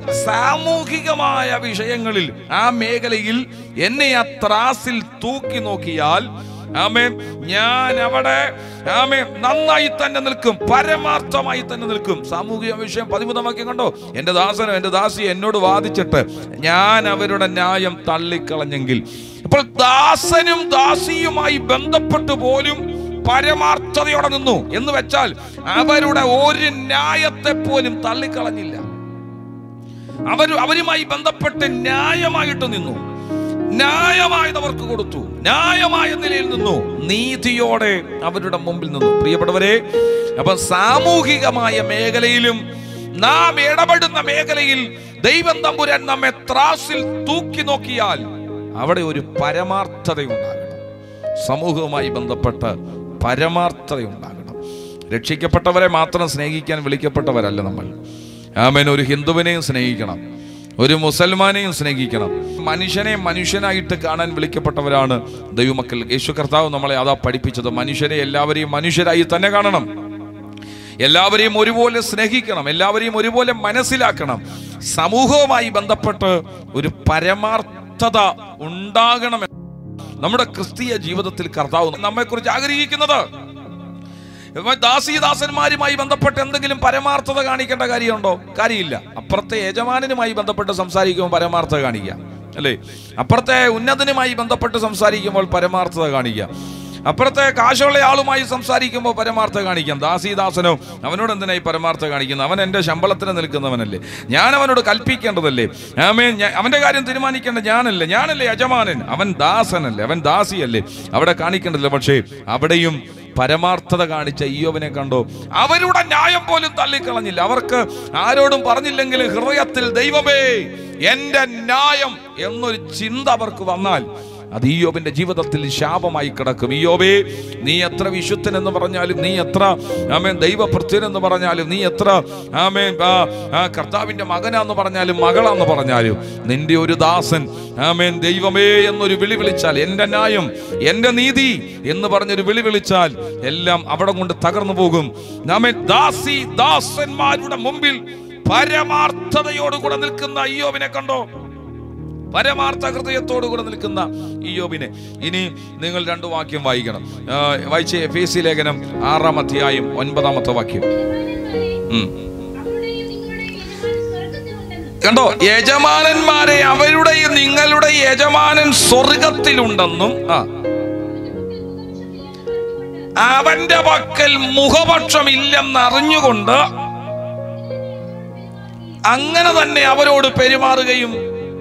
സാമൂഹികമായ വിഷയങ്ങളിൽ ആ മേഖലയിൽ എന്നെ ആ ത്രാസിൽ തൂക്കി നോക്കിയാൽ ആമേൻ ഞാൻ അവിടെ ആമേൻ നന്നായി തന്നെ നിൽക്കും പരമാർത്ഥമായി തന്നെ നിൽക്കും സാമൂഹിക വിഷയം പതിമൂന്നാം വാക്യം കണ്ടോ എന്റെ ദാസനോ എന്റെ ദാസി എന്നോട് വാദിച്ചിട്ട് ഞാൻ അവരുടെ ന്യായം തള്ളിക്കളഞ്ഞെങ്കിൽ അപ്പോൾ ദാസനും ദാസിയുമായി ബന്ധപ്പെട്ട് പോലും പരമാർത്ഥതയോടെ നിന്നു എന്ന് വെച്ചാൽ അവരുടെ ഒരു ന്യായത്തെ പോലും തള്ളിക്കളഞ്ഞില്ല അവർ അവരുമായി ബന്ധപ്പെട്ട് ന്യായമായിട്ട് നിന്നു ന്യായമായത് അവർക്ക് കൊടുത്തു ന്യായമായ നിലയിൽ നിന്നു നീതിയോടെ അവരുടെ മുമ്പിൽ നിന്നു പ്രിയപ്പെട്ടവരെ അപ്പൊ സാമൂഹികമായ മേഖലയിലും നാം ഇടപെടുന്ന മേഖലയിൽ ദൈവം തമ്പുരാൻ നമ്മെ ത്രാസിൽ തൂക്കി നോക്കിയാൽ അവിടെ ഒരു പരമാർത്ഥതയുണ്ടാകണം സമൂഹവുമായി ബന്ധപ്പെട്ട് പരമാർത്ഥതയുണ്ടാകണം രക്ഷിക്കപ്പെട്ടവരെ മാത്രം സ്നേഹിക്കാൻ വിളിക്കപ്പെട്ടവരല്ല നമ്മൾ ആമേൻ ഒരു ഹിന്ദുവിനെയും സ്നേഹിക്കണം ഒരു മുസൽമാനെയും സ്നേഹിക്കണം മനുഷ്യനെ മനുഷ്യനായിട്ട് കാണാൻ വിളിക്കപ്പെട്ടവരാണ് ദൈവമക്കൾ യേശു കർത്താവ് നമ്മളെ അതാ പഠിപ്പിച്ചത് മനുഷ്യരെ എല്ലാവരെയും മനുഷ്യരായി തന്നെ കാണണം എല്ലാവരെയും ഒരുപോലെ സ്നേഹിക്കണം എല്ലാവരെയും ഒരുപോലെ മനസ്സിലാക്കണം സമൂഹവുമായി ബന്ധപ്പെട്ട് ഒരു പരമാർത്ഥത ഉണ്ടാകണം നമ്മുടെ ക്രിസ്തീയ ജീവിതത്തിൽ കർത്താവ് നമ്മെക്കുറിച്ച് ആഗ്രഹിക്കുന്നത് ഇപ്പൊ ദാസീദാസന്മാരുമായി ബന്ധപ്പെട്ട് എന്തെങ്കിലും പരമാർത്ഥത കാണിക്കേണ്ട കാര്യമുണ്ടോ കാര്യമില്ല അപ്പുറത്തെ യജമാനനുമായി ബന്ധപ്പെട്ട് സംസാരിക്കുമ്പോൾ പരമാർത്ഥത കാണിക്കുക അല്ലേ അപ്പുറത്തെ ഉന്നതനുമായി ബന്ധപ്പെട്ട് സംസാരിക്കുമ്പോൾ പരമാർത്ഥത കാണിക്കുക അപ്പുറത്തെ കാശുള്ള ആളുമായി സംസാരിക്കുമ്പോൾ പരമാർത്ഥ കാണിക്കാം ദാസീദാസനോ അവനോട് എന്തിനായി പരമാർത്ഥ കാണിക്കുന്നത് അവൻ എൻ്റെ ശമ്പളത്തിന് നിൽക്കുന്നവനല്ലേ ഞാൻ അവനോട് കൽപ്പിക്കേണ്ടതല്ലേ ആമേ ഞാൻ- അവന്റെ കാര്യം തീരുമാനിക്കേണ്ട ഞാനല്ലേ ഞാനല്ലേ യജമാനൻ അവൻ ദാസനല്ലേ അവൻ ദാസിയല്ലേ അവിടെ കാണിക്കേണ്ടതില്ല പക്ഷേ അവിടെയും പരമാർത്ഥത കാണിച്ച ഈയോവിനെ കണ്ടോ അവരുടെ ന്യായം പോലും തള്ളിക്കളഞ്ഞില്ല അവർക്ക് ആരോടും പറഞ്ഞില്ലെങ്കിൽ ഹൃദയത്തിൽ ദൈവമേ എന്റെ ന്യായം എന്നൊരു ചിന്ത അവർക്ക് വന്നാൽ അത് ഈയോബിന്റെ ജീവിതത്തിൽ ശാപമായി കിടക്കും ഈയോബേ നീ എത്ര വിശുദ്ധൻ എന്ന് പറഞ്ഞാലും നീ എത്ര ആമേൻ ദൈവഭൃത്യൻ എന്ന് പറഞ്ഞാലും നീ എത്ര ആമേൻ ആ, ആ, കർത്താവിന്റെ മകനാന്ന് പറഞ്ഞാലും മകളാന്ന് പറഞ്ഞാലും നിന്റെ ഒരു ദാസൻ ആമേൻ ദൈവമേ എന്നൊരു വിളി വിളിച്ചാൽ എന്റെ ന്യായം എന്റെ നീതി എന്ന് പറഞ്ഞൊരു വിളി വിളിച്ചാൽ എല്ലാം അവിടെ കൊണ്ട് തകർന്നു പോകും ആമേൻ ദാസി ദാസന്മാരുടെ മുമ്പിൽ പരമാർത്ഥതയോടുകൂടെ നിൽക്കുന്ന അയ്യോവിനെ കണ്ടോ പരമാർത്ഥ ഹൃദയത്തോടുകൂടെ നിൽക്കുന്ന ഇയോബിനെ ഇനി നിങ്ങൾ രണ്ട് വാക്യം വായിക്കണം ആ, വായിച്ച എഫ് സി ലേഖനം ആറാം അധ്യായം ഒൻപതാമത്തെ വാക്യം യജമാനന്മാരെ, ഉം. അവരുടെയും നിങ്ങളുടെയും യജമാനൻ സ്വർഗ്ഗത്തിലുണ്ടെന്നും കണ്ടോ യജമാനന്മാരെ അവരുടെയും നിങ്ങളുടെ യജമാനൻ സ്വർഗത്തിലുണ്ടെന്നും ആ അവന്റെ പക്കൽ മുഖപക്ഷമില്ലെന്ന് അറിഞ്ഞുകൊണ്ട് അങ്ങനെ തന്നെ അവരോട് പെരുമാറുകയും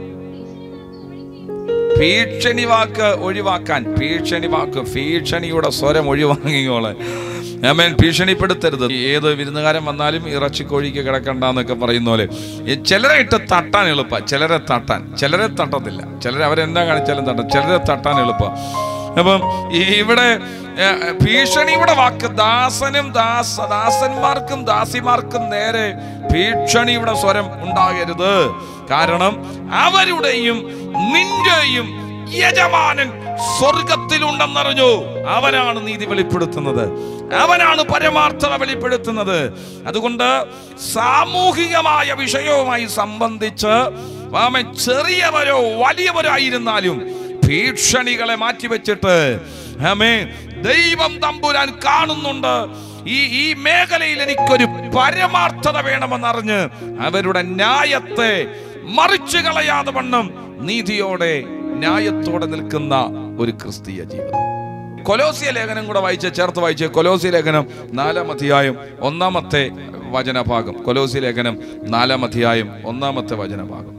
ഭീഷണി വാക്ക് ഒഴിവാക്കാൻ ഭീഷണി വാക്ക് ഭീഷണിയുടെ സ്വരം ഒഴിവാങ്ങിയോളെ ആമേൻ ഭീഷണിപ്പെടുത്തരുത് ഏത് വിരുന്നുകാരൻ വന്നാലും ഇറച്ചിക്കോഴിക്ക് കിടക്കണ്ടെന്നൊക്കെ പറയുന്ന പോലെ ഈ ചിലരെ ഇട്ട് തട്ടാൻ എളുപ്പ ചിലരെ തട്ടാൻ ചിലരെ തട്ടത്തില്ല ചിലരെ അവരെന്താ കാണിച്ചാലും തട്ടാം ചിലരെ തട്ടാൻ എളുപ്പം അപ്പം ഈ ഇവിടെ ഏ, ഭീഷണിയുടെ വാക്ക് ദാസനും ദാസ ദാസന്മാർക്കും ദാസിമാർക്കും നേരെ ഭീഷണിയുടെ സ്വരം ഉണ്ടാകരുത് കാരണം അവരുടെയും നിന്റെയും യജമാനൻ സ്വർഗത്തിലുണ്ടെന്നറിഞ്ഞു അവനാണ് നീതി വെളിപ്പെടുത്തുന്നത് അവനാണ് പരമാർത്ഥത വെളിപ്പെടുത്തുന്നത് അതുകൊണ്ട് സാമൂഹികമായ വിഷയവുമായി സംബന്ധിച്ച് ആമേൻ ചെറിയവരോ വലിയവരോ ആയിരുന്നാലും ഭീഷണികളെ മാറ്റിവെച്ചിട്ട് ആമേ ദൈവം തമ്പുരാൻ കാണുന്നുണ്ട് ഈ ഈ മേഖലയിൽ എനിക്കൊരു പരമാർത്ഥത വേണമെന്നറിഞ്ഞ് അവരുടെ ന്യായത്തെ മറിച്ചു കളയാതെ വണ്ണം നീതിയോടെ ന്യായത്തോടെ നിൽക്കുന്ന ഒരു ക്രിസ്തീയ ജീവിതം കൊലോസിയ ലേഖനം കൂടെ വായിച്ച് ചേർത്ത് വായിച്ച് കൊലോസിയ ലേഖനം നാലാം അധ്യായം ഒന്നാമത്തെ വചനഭാഗം കൊലോസിയ ലേഖനം നാലാം അധ്യായം ഒന്നാമത്തെ വചനഭാഗം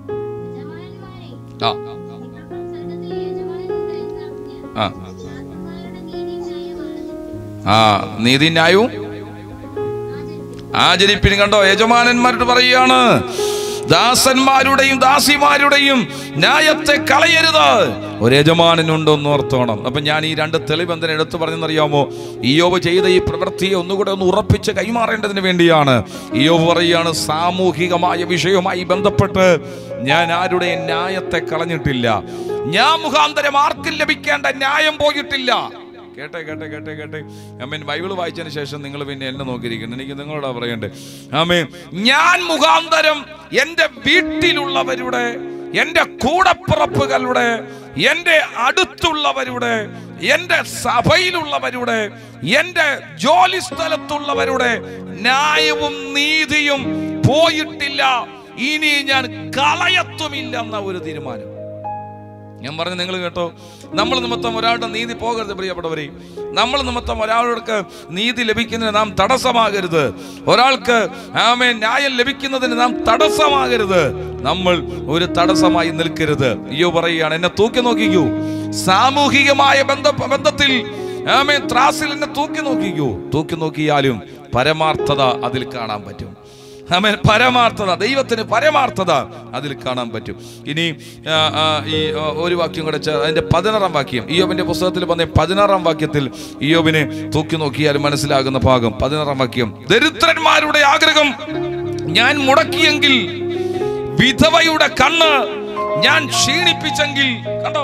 യജമാനന്മാരെ, ആ നിങ്ങൾക്കും സ്വർഗ്ഗത്തിലെ യജമാനനുണ്ട് എന്ന് അറിഞ്ഞ് ആ ദാസന്മാരുടെ നീതിന്യായമാകുന്നു. ആ നീതിന്യായവും ആചരിപ്പിൻ. ആചരിപ്പിന് കണ്ടോ യജമാനന്മാരോട് പറയുകയാണ് ദാസന്മാരുടെയും ദാസിമാരുടെയും ന്യായത്തെ കളയരുത് ഒരു യജമാനനുണ്ടെന്ന് ഓർത്തോണം അപ്പൊ ഞാൻ ഈ രണ്ട് തെളിബന്ധന എടുത്തു പറഞ്ഞെന്നറിയാമോ ഇയോബ് ചെയ്ത ഈ പ്രവൃത്തിയെ ഒന്നുകൂടെ ഒന്ന് ഉറപ്പിച്ച് കൈമാറേണ്ടതിന് വേണ്ടിയാണ് ഇയോബ് പറയുകയാണ് സാമൂഹികമായ വിഷയവുമായി ബന്ധപ്പെട്ട് ഞാൻ ആരുടെ ന്യായത്തെ കളഞ്ഞിട്ടില്ല ഞാൻ മുഖാന്തരം ആർക്കും ലഭിക്കേണ്ട ന്യായം പോയിട്ടില്ല കേട്ടെ കേട്ടെ കേട്ടെ കേട്ടെ അമ്മൻ ബൈബിൾ വായിച്ചതിന് ശേഷം നിങ്ങൾ പിന്നെ എന്നെ നോക്കിയിരിക്കുന്നു എനിക്ക് നിങ്ങളോടാ പറയണ്ടേ ആമേ ഞാൻ മുഖാന്തരം എൻ്റെ വീട്ടിലുള്ളവരുടെ എൻ്റെ കൂടപ്പിറപ്പുകളുടെ എൻ്റെ അടുത്തുള്ളവരുടെ എൻ്റെ സഭയിലുള്ളവരുടെ എൻ്റെ ജോലി സ്ഥലത്തുള്ളവരുടെ ന്യായവും നീതിയും പോയിട്ടില്ല ഇനി ഞാൻ കളയത്തുമില്ല എന്ന ഒരു തീരുമാനം ഞാൻ പറഞ്ഞു നിങ്ങൾ കേട്ടോ നമ്മൾ നിമിത്തം ഒരാളുടെ നീതി പോകരുത് പ്രിയപ്പെട്ടവരെ നമ്മൾ നിമിത്തം ഒരാൾക്ക് നീതി ലഭിക്കുന്നതിന് നാം തടസ്സമാകരുത് ഒരാൾക്ക് ആമേ ന്യായം ലഭിക്കുന്നതിന് നാം തടസ്സമാകരുത് നമ്മൾ ഒരു തടസ്സമായി നിൽക്കരുത് അയ്യോ പറയുകയാണ് എന്നെ തൂക്കി നോക്കിക്കൂ സാമൂഹികമായ ബന്ധ ബന്ധത്തിൽ ആമേ ത്രാസിൽ എന്നെ തൂക്കി നോക്കിക്കൂ തൂക്കി നോക്കിയാലും പരമാർത്ഥത അതിൽ കാണാൻ പറ്റും ആമേൻ പരമാർത്ഥത ദൈവത്തിന് പരമാർത്ഥത അതിൽ കാണാൻ പറ്റും ഇനി ആ, ആ, ഈ ആ, ഒരു വാക്യം കൂടെ ചേ- അതിന്റെ പതിനാറാം വാക്യം ഇയോബിന്റെ പുസ്തകത്തിൽ വന്ന പതിനാറാം വാക്യത്തിൽ ഇയോബിനെ തൂക്കി നോക്കിയാൽ മനസ്സിലാകുന്ന ഭാഗം പതിനാറാം വാക്യം ദരിദ്രന്മാരുടെ ആഗ്രഹം ഞാൻ മുടക്കിയെങ്കിൽ വിധവയുടെ കണ്ണ് ഞാൻ ക്ഷീണിപ്പിച്ചെങ്കിൽ കണ്ടോ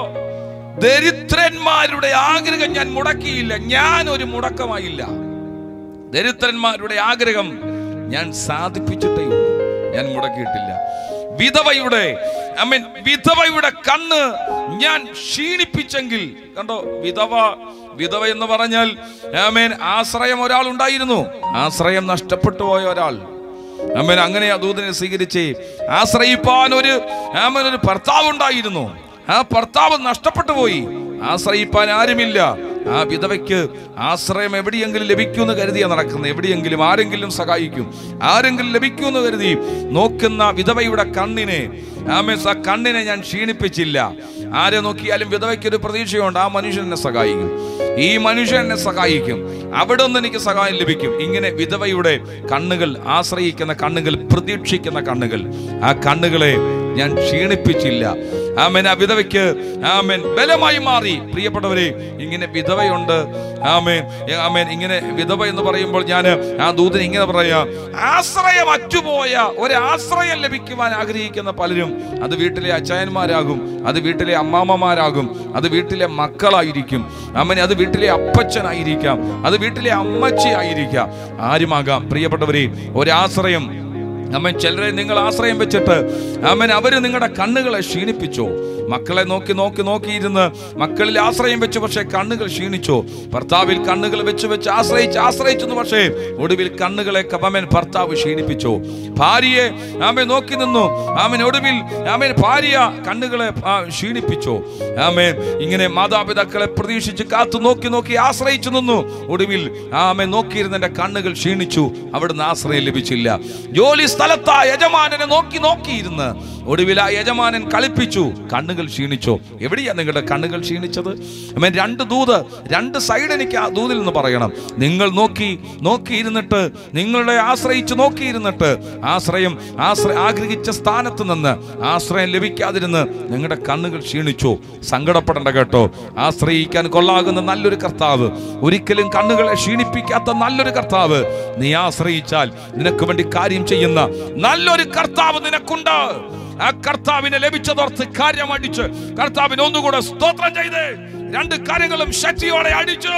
ദരിദ്രന്മാരുടെ ആഗ്രഹം ഞാൻ മുടക്കിയില്ല ഞാൻ ഒരു മുടക്കമായില്ല ദരിദ്രന്മാരുടെ ആഗ്രഹം ഞാൻ സാധിപ്പിച്ചിട്ടേ ഉള്ളൂ ഞാൻ മുടക്കിയിട്ടില്ല വിധവയുടെ I mean, വിധവയുടെ കണ്ണ് ഞാൻ ക്ഷീണിപ്പിച്ചെങ്കിൽ കണ്ടോ വിധവ വിധവ എന്ന് പറഞ്ഞാൽ ആമേൻ ആശ്രയം ഒരാൾ ഉണ്ടായിരുന്നു ആശ്രയം നഷ്ടപ്പെട്ടു പോയ ഒരാൾ ആമേൻ അങ്ങനെ ആ ദൂതനെ സ്വീകരിച്ച് ആശ്രയിപ്പാൻ ഒരു ആമേൻ ഒരു ഭർത്താവ് ഉണ്ടായിരുന്നു ആ ഭർത്താവ് നഷ്ടപ്പെട്ടു പോയി ആശ്രയിപ്പാൻ ആരുമില്ല ആ വിധവയ്ക്ക് ആശ്രയം എവിടെയെങ്കിലും ലഭിക്കുമെന്ന് കരുതിയാ നടക്കുന്നത് എവിടെയെങ്കിലും ആരെങ്കിലും സഹായിക്കും ആരെങ്കിലും ലഭിക്കുമെന്ന് കരുതി നോക്കുന്ന വിധവയുടെ കണ്ണിനെ ആമേസ് ആ കണ്ണിനെ ഞാൻ ക്ഷീണിപ്പിച്ചില്ല ആരെ നോക്കിയാലും വിധവയ്ക്ക് ഒരു പ്രതീക്ഷയുണ്ട് ആ മനുഷ്യൻ എന്നെ സഹായിക്കും ഈ മനുഷ്യൻ എന്നെ സഹായിക്കും അവിടെ നിന്ന് എനിക്ക് സഹായം ലഭിക്കും ഇങ്ങനെ വിധവയുടെ കണ്ണുകൾ ആശ്രയിക്കുന്ന കണ്ണുകൾ പ്രതീക്ഷിക്കുന്ന കണ്ണുകൾ ആ കണ്ണുകളെ ഞാൻ ക്ഷീണിപ്പിച്ചില്ല ആമേൻ ആ വിധവയ്ക്ക് ആമേൻ ബലമായി മാറി പ്രിയപ്പെട്ടവരെ ഇങ്ങനെ വിധവയുണ്ട് ആമേൻ ഏ, ആമേൻ ഇങ്ങനെ വിധവ എന്ന് പറയുമ്പോൾ ഞാൻ ആ ദൂതൻ ഇങ്ങനെ പറയാ ആശ്രയം അറ്റുപോയ ഒരു ആശ്രയം ലഭിക്കുവാൻ ആഗ്രഹിക്കുന്ന പലരും അത് വീട്ടിലെ അച്ചായന്മാരാകും അത് വീട്ടിലെ അമ്മാമ്മമാരാകും അത് വീട്ടിലെ മക്കളായിരിക്കും ആമേൻ അത് വീട്ടിലെ അപ്പച്ചനായിരിക്കാം അത് വീട്ടിലെ അമ്മച്ചി ആയിരിക്കാം ആരുമാകാം പ്രിയപ്പെട്ടവരെ ഒരാശ്രയം അമ്മൻ ചിലരെ നിങ്ങൾ ആശ്രയം വെച്ചിട്ട് അമ്മൻ അവര് നിങ്ങളുടെ കണ്ണുകളെ ക്ഷീണിപ്പിച്ചോ മക്കളെ നോക്കി നോക്കി നോക്കിയിരുന്ന് മക്കളിൽ ആശ്രയം വെച്ചു പക്ഷേ കണ്ണുകൾ ക്ഷീണിച്ചോ ഭർത്താവിൽ കണ്ണുകൾ വെച്ച് വെച്ച് ആശ്രയിച്ച് ആശ്രയിച്ചു പക്ഷേ ഒടുവിൽ കണ്ണുകളെ കമമൻ ഭർത്താവ് ക്ഷീണിപ്പിച്ചോ ഭാര്യയെ ആമെ നോക്കി നിന്നു ആമൻ ഒടുവിൽ ആമൻ ഭാര്യ കണ്ണുകളെ ആ, ക്ഷീണിപ്പിച്ചോ ആമേ ഇങ്ങനെ മാതാപിതാക്കളെ പ്രതീക്ഷിച്ച് കാത്തു നോക്കി നോക്കി ആശ്രയിച്ചു നിന്നു ഒടുവിൽ ആമെ നോക്കിയിരുന്ന എന്റെ കണ്ണുകൾ ക്ഷീണിച്ചു അവിടുന്ന് ആശ്രയം ലഭിച്ചില്ല ജോലി സ്ഥലത്താ യജമാനനെ നോക്കി നോക്കിയിരുന്ന് ഒടുവിൽ ആ യജമാനൻ കളിപ്പിച്ചു കണ്ണുകൾ ക്ഷീണിച്ചോ എവിടെയാ നിങ്ങളുടെ കണ്ണുകൾ ക്ഷീണിച്ചത് ആമേൻ രണ്ട് ദൂത് രണ്ട് സൈഡ് എനിക്ക് ആ ദൂതിൽ നിന്ന് പറയണം നിങ്ങൾ നോക്കി നോക്കിയിരുന്നിട്ട് നിങ്ങളുടെ ആശ്രയിച്ച് നോക്കിയിരുന്നിട്ട് ആശ്രയം ആശ്രയ ആഗ്രഹിച്ച സ്ഥാനത്ത് നിന്ന് ആശ്രയം ലഭിക്കാതിരുന്ന് നിങ്ങളുടെ കണ്ണുകൾ ക്ഷീണിച്ചു സങ്കടപ്പെടേണ്ട കേട്ടോ ആശ്രയിക്കാൻ കൊള്ളാകുന്ന നല്ലൊരു കർത്താവ് ഒരിക്കലും കണ്ണുകളെ ക്ഷീണിപ്പിക്കാത്ത നല്ലൊരു കർത്താവ് നീ ആശ്രയിച്ചാൽ നിനക്ക് വേണ്ടി കാര്യം ചെയ്യുന്ന നല്ലൊരു കർത്താവ് നിനക്കുണ്ട് ആ കർത്താവിനെ ലഭിച്ചതോർത്ത് കാര്യം അടിച്ച് കർത്താവിന് ഒന്നുകൂടെ സ്തോത്രം ചെയ്ത് രണ്ട് കാര്യങ്ങളും ശക്തിയോടെ അടിച്ചു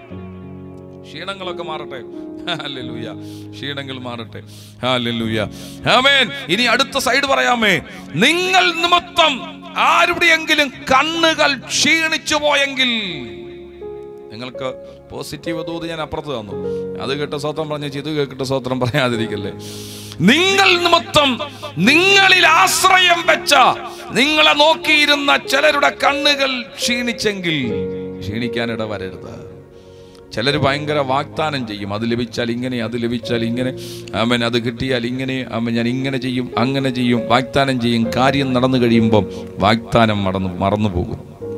ക്ഷീണങ്ങളൊക്കെ മാറട്ടെ ഹല്ലേലൂയ ക്ഷീണങ്ങൾ മാറട്ടെ ഹല്ലേലൂയ ആമേൻ ഇനി അടുത്ത സൈഡ് പറയാമേ നിങ്ങൾ നിമിത്തം ആരുടെയെങ്കിലും കണ്ണുകൾ ക്ഷീണിച്ചു പോയെങ്കിൽ നിങ്ങൾക്ക് പോസിറ്റീവ് തോത് ഞാൻ അപ്പുറത്ത് തന്നു അത് കേട്ട സ്വത്രം പറഞ്ഞ ഇത് കേട്ടിട്ട് സ്വത്രം പറയാതിരിക്കല്ലേ നിങ്ങൾ നിമിത്തം നിങ്ങളിൽ ആശ്രയം വെച്ച നിങ്ങളെ നോക്കിയിരുന്ന ചിലരുടെ കണ്ണുകൾ ക്ഷീണിച്ചെങ്കിൽ ക്ഷീണിക്കാനിട വരരുത് ചിലർ ഭയങ്കര വാഗ്ദാനം ചെയ്യും അത് ലഭിച്ചാൽ ഇങ്ങനെ അത് ലഭിച്ചാൽ ഇങ്ങനെ അവൻ അത് കിട്ടിയാൽ ഇങ്ങനെ അവൻ ഞാൻ ഇങ്ങനെ ചെയ്യും അങ്ങനെ ചെയ്യും വാഗ്ദാനം ചെയ്യും കാര്യം നടന്നു കഴിയുമ്പം വാഗ്ദാനം മറന്നു മറന്നു പോകും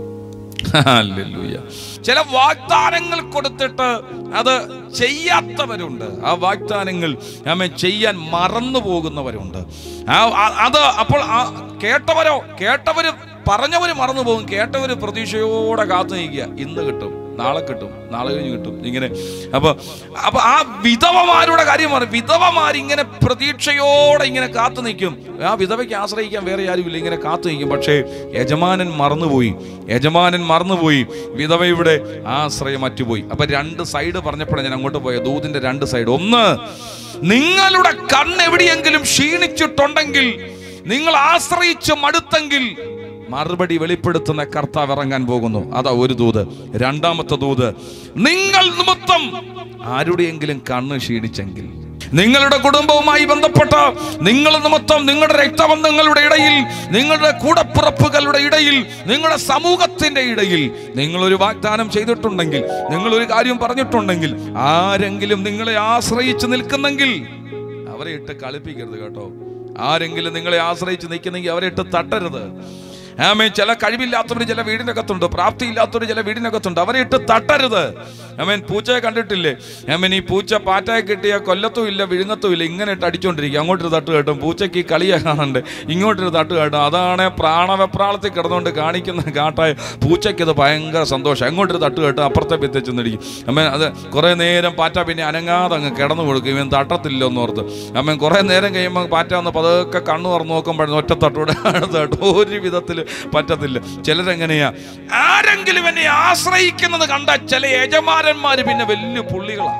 ഹല്ലേലൂയ. ചില വാഗ്ദാനങ്ങൾ കൊടുത്തിട്ട് അത് ചെയ്യാത്തവരുണ്ട് ആ വാഗ്ദാനങ്ങൾ നമ്മെ ചെയ്യാൻ മറന്നു പോകുന്നവരുണ്ട് ആ ആ- അത് അപ്പോൾ ആ കേട്ടവരോ കേട്ടവര് പറഞ്ഞവര് മറന്നു പോകും കേട്ടവര് പ്രതീക്ഷയോടെ കാത്തു നിൽക്കുക ഇന്ന് കിട്ടും നാളെ കിട്ടും നാളെ കഴിഞ്ഞ് കിട്ടും ഇങ്ങനെ അപ്പൊ അപ്പൊ ആ വിധവമാരുടെ കാര്യം പറയും വിധവമാരിങ്ങനെ പ്രതീക്ഷയോടെ ഇങ്ങനെ കാത്തു നിൽക്കും ആ വിധവയ്ക്ക് ആശ്രയിക്കാൻ വേറെ ആരുമില്ല ഇങ്ങനെ കാത്തു നിൽക്കും പക്ഷേ യജമാനൻ മറന്നുപോയി യജമാനൻ മറന്നുപോയി വിധവയുടെ ആശ്രയം മറ്റുപോയി അപ്പൊ രണ്ട് സൈഡ് പറഞ്ഞപ്പോഴാണ് ഞാൻ അങ്ങോട്ട് പോയ ദൂതിന്റെ രണ്ട് സൈഡ് ഒന്ന് നിങ്ങളുടെ കണ്ണ് എവിടെയെങ്കിലും ക്ഷീണിച്ചിട്ടുണ്ടെങ്കിൽ നിങ്ങൾ ആശ്രയിച്ച് മടുത്തെങ്കിൽ മറുപടി വെളിപ്പെടുത്തുന്ന കർത്താവ് ഇറങ്ങാൻ പോകുന്നു അതാ ഒരു ദൂത് രണ്ടാമത്തെ ദൂത് നിങ്ങൾ നിമിത്തം ആരുടെയെങ്കിലും കണ്ണ് ക്ഷീണിച്ചെങ്കിൽ നിങ്ങളുടെ കുടുംബവുമായി ബന്ധപ്പെട്ട നിങ്ങൾ നിമിത്തം നിങ്ങളുടെ രക്തബന്ധങ്ങളുടെ ഇടയിൽ നിങ്ങളുടെ കൂടപ്പിറപ്പുകളുടെ ഇടയിൽ നിങ്ങളുടെ സമൂഹത്തിന്റെ ഇടയിൽ നിങ്ങൾ ഒരു വാഗ്ദാനം ചെയ്തിട്ടുണ്ടെങ്കിൽ നിങ്ങൾ ഒരു കാര്യം പറഞ്ഞിട്ടുണ്ടെങ്കിൽ ആരെങ്കിലും നിങ്ങളെ ആശ്രയിച്ച് നിൽക്കുന്നെങ്കിൽ അവരെ ഇട്ട് കളിപ്പിക്കരുത് കേട്ടോ ആരെങ്കിലും നിങ്ങളെ ആശ്രയിച്ച് നിൽക്കുന്നെങ്കിൽ അവരെ ഇട്ട് തട്ടരുത് ആമേ ചില കഴിവില്ലാത്തവർ ചില വീടിനകത്തുണ്ട് പ്രാപ്തിയില്ലാത്തവർ ചില വീടിനകത്തുണ്ട് അവരെ ഇട്ട് തട്ടരുത് ആമേൻ പൂച്ചയെ കണ്ടിട്ടില്ലേ ആമേൻ ഈ പൂച്ച പാറ്റയെ കിട്ടിയ കൊല്ലത്തും ഇല്ല വിഴുങ്ങത്തും ഇല്ല ഇങ്ങനെ ഇട്ട് അടിച്ചോണ്ടിരിക്കുക അങ്ങോട്ടൊരു തട്ട് കേട്ടും പൂച്ചയ്ക്ക് ഈ കളിയെ കാണണ്ട് ഇങ്ങോട്ടൊരു തട്ട് കേട്ടും അതാണ് പ്രാണവെപ്രാളത്തിൽ കിടന്നുകൊണ്ട് കാണിക്കുന്ന കാട്ടായ പൂച്ചയ്ക്ക് ഇത് ഭയങ്കര സന്തോഷം അങ്ങോട്ടൊരു തട്ട് കേട്ടും അപ്പുറത്തെ ഭിത്തി ചെന്നിടിക്കും അമ്മേൻ അത് കുറേ നേരം പാറ്റ പിന്നെ അനങ്ങാതെ അങ്ങ് കിടന്നു കൊടുക്കും ഇവൻ തട്ടത്തില്ല എന്ന് ഓർത്ത് അമ്മേൻ കുറേ നേരം കഴിയുമ്പോൾ പാറ്റ വന്ന് പതുക്കെ കണ്ണു തുറന്ന് നോക്കുമ്പോഴേ ഒറ്റ തട്ടൂടെ അടുത്ത തട്ട് ഒരു വിധത്തിൽ പറ്റത്തില്ല ചിലരെങ്ങനെയാ ആരെങ്കിലും എന്നെ ആശ്രയിക്കുന്നത് കണ്ട ചില യജമാനന്മാര് പിന്നെ വലിയ പുള്ളികളാ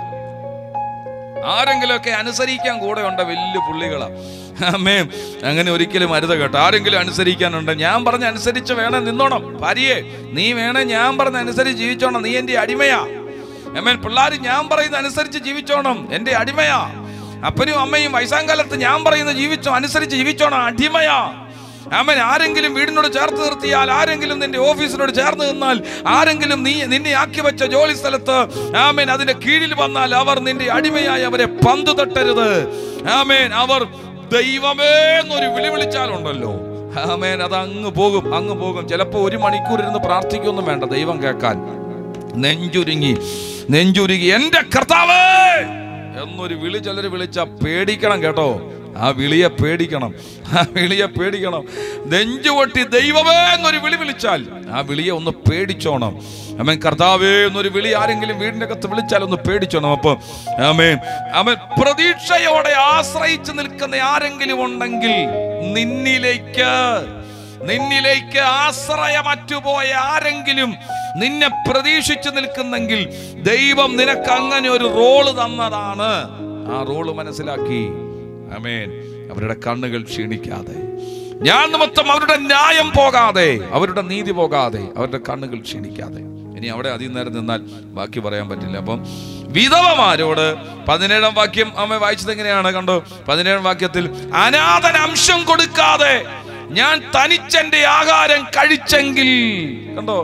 ആരെങ്കിലുമൊക്കെ അനുസരിക്കാൻ കൂടെ ഉണ്ട് വലിയ പുള്ളികളാ അമ്മേ അങ്ങനെ ഒരിക്കലും അരുത് കേട്ടോ ആരെങ്കിലും അനുസരിക്കാനുണ്ട് ഞാൻ പറഞ്ഞ അനുസരിച്ച് വേണേ നിന്നോണം ഭാര്യയെ നീ വേണേ ഞാൻ പറഞ്ഞ അനുസരിച്ച് ജീവിച്ചോണം നീ എന്റെ അടിമയാ അമ്മേൻ പിള്ളേർ ഞാൻ പറയുന്ന അനുസരിച്ച് ജീവിച്ചോണം എന്റെ അടിമയാ അപ്പനും അമ്മയും വയസ്സാങ്കാലത്ത് ഞാൻ പറയുന്ന ജീവിച്ചോ അനുസരിച്ച് ജീവിച്ചോണം അടിമയാ ആമൻ ആരെങ്കിലും വീടിനോട് ചേർത്ത് നിർത്തിയാൽ ആരെങ്കിലും നിന്റെ ഓഫീസിനോട് ചേർന്ന് നിന്നാൽ ആരെങ്കിലും നീ നിന്നെ ആക്കി വെച്ച ജോലി സ്ഥലത്ത് ആമേൻ അതിന്റെ കീഴിൽ വന്നാൽ അവർ നിന്റെ അടിമയായി അവരെ പന്ത് തട്ടരുത് ആമേൻ അവർ ദൈവമേ എന്നൊരു വിളി വിളിച്ചാലുണ്ടല്ലോ ആമേൻ അത് അങ്ങ് പോകും അങ്ങ് പോകും ചിലപ്പോ ഒരു മണിക്കൂർ ഇരുന്ന് പ്രാർത്ഥിക്കൊന്നും വേണ്ട ദൈവം കേൾക്കാൻ നെഞ്ചുരുങ്ങി നെഞ്ചുരുങ്ങി എന്റെ കർത്താവേ എന്നൊരു വിളി ചിലർ വിളിച്ച പേടിക്കണം കേട്ടോ ആ വിളിയെ പേടിക്കണം ആ വിളിയെ പേടിക്കണം നെഞ്ചുപൊട്ടി ദൈവമേ എന്നൊരു വിളി വിളിച്ചാൽ ആ വിളിയെ ഒന്ന് പേടിച്ചോണം അമ്മൻ കർത്താവേ എന്നൊരു വിളി ആരെങ്കിലും വീടിന്റെ അകത്ത് വിളിച്ചാൽ ഒന്ന് പേടിച്ചോണം അപ്പൊ ആമേൻ അവൻ പ്രതീക്ഷയോടെ ആശ്രയിച്ച് നിൽക്കുന്ന ആരെങ്കിലും ഉണ്ടെങ്കിൽ നിന്നിലേക്ക് നിന്നിലേക്ക് ആശ്രയമറ്റുപോയ ആരെങ്കിലും നിന്നെ പ്രതീക്ഷിച്ചു നിൽക്കുന്നെങ്കിൽ ദൈവം നിനക്ക് അങ്ങനെ ഒരു റോള് തന്നതാണ് ആ റോള് മനസ്സിലാക്കി അമേൻ അവരുടെ കണ്ണുകൾ ക്ഷീണിക്കാതെ ഞാൻ നിമിത്തം അവരുടെ ന്യായം പോകാതെ അവരുടെ നീതി പോകാതെ അവരുടെ കണ്ണുകൾ ക്ഷീണിക്കാതെ ഇനി അവിടെ അധികം നേരം നിന്നാൽ ബാക്കി പറയാൻ പറ്റില്ല അപ്പം വിധവമാരോട് പതിനേഴാം വാക്യം അമ്മ വായിച്ചത് എങ്ങനെയാണ് കണ്ടോ പതിനേഴാം വാക്യത്തിൽ അനാഥൻ അംശം കൊടുക്കാതെ ഞാൻ തനിച്ചെന്റെ ആഹാരം കഴിച്ചെങ്കിൽ കണ്ടോ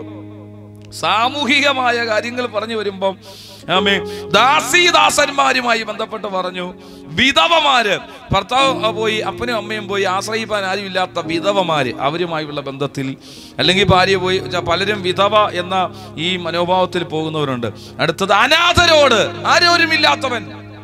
സാമൂഹികമായ കാര്യങ്ങൾ പറഞ്ഞു വരുമ്പം ആമേ ദാസീദാസന്മാരുമായി ബന്ധപ്പെട്ട് പറഞ്ഞു വിധവമാര് ഭർത്താവ് പോയി അപ്പനും അമ്മയും പോയി ആശ്രയിപ്പാൻ ആരുമില്ലാത്ത വിധവമാര് അവരുമായുള്ള ബന്ധത്തിൽ അല്ലെങ്കിൽ ഭാര്യ പോയി ച- പലരും വിധവ എന്ന ഈ മനോഭാവത്തിൽ പോകുന്നവരുണ്ട് അടുത്തത് അനാഥരോട് ആരോരുമില്ലാത്തവൻ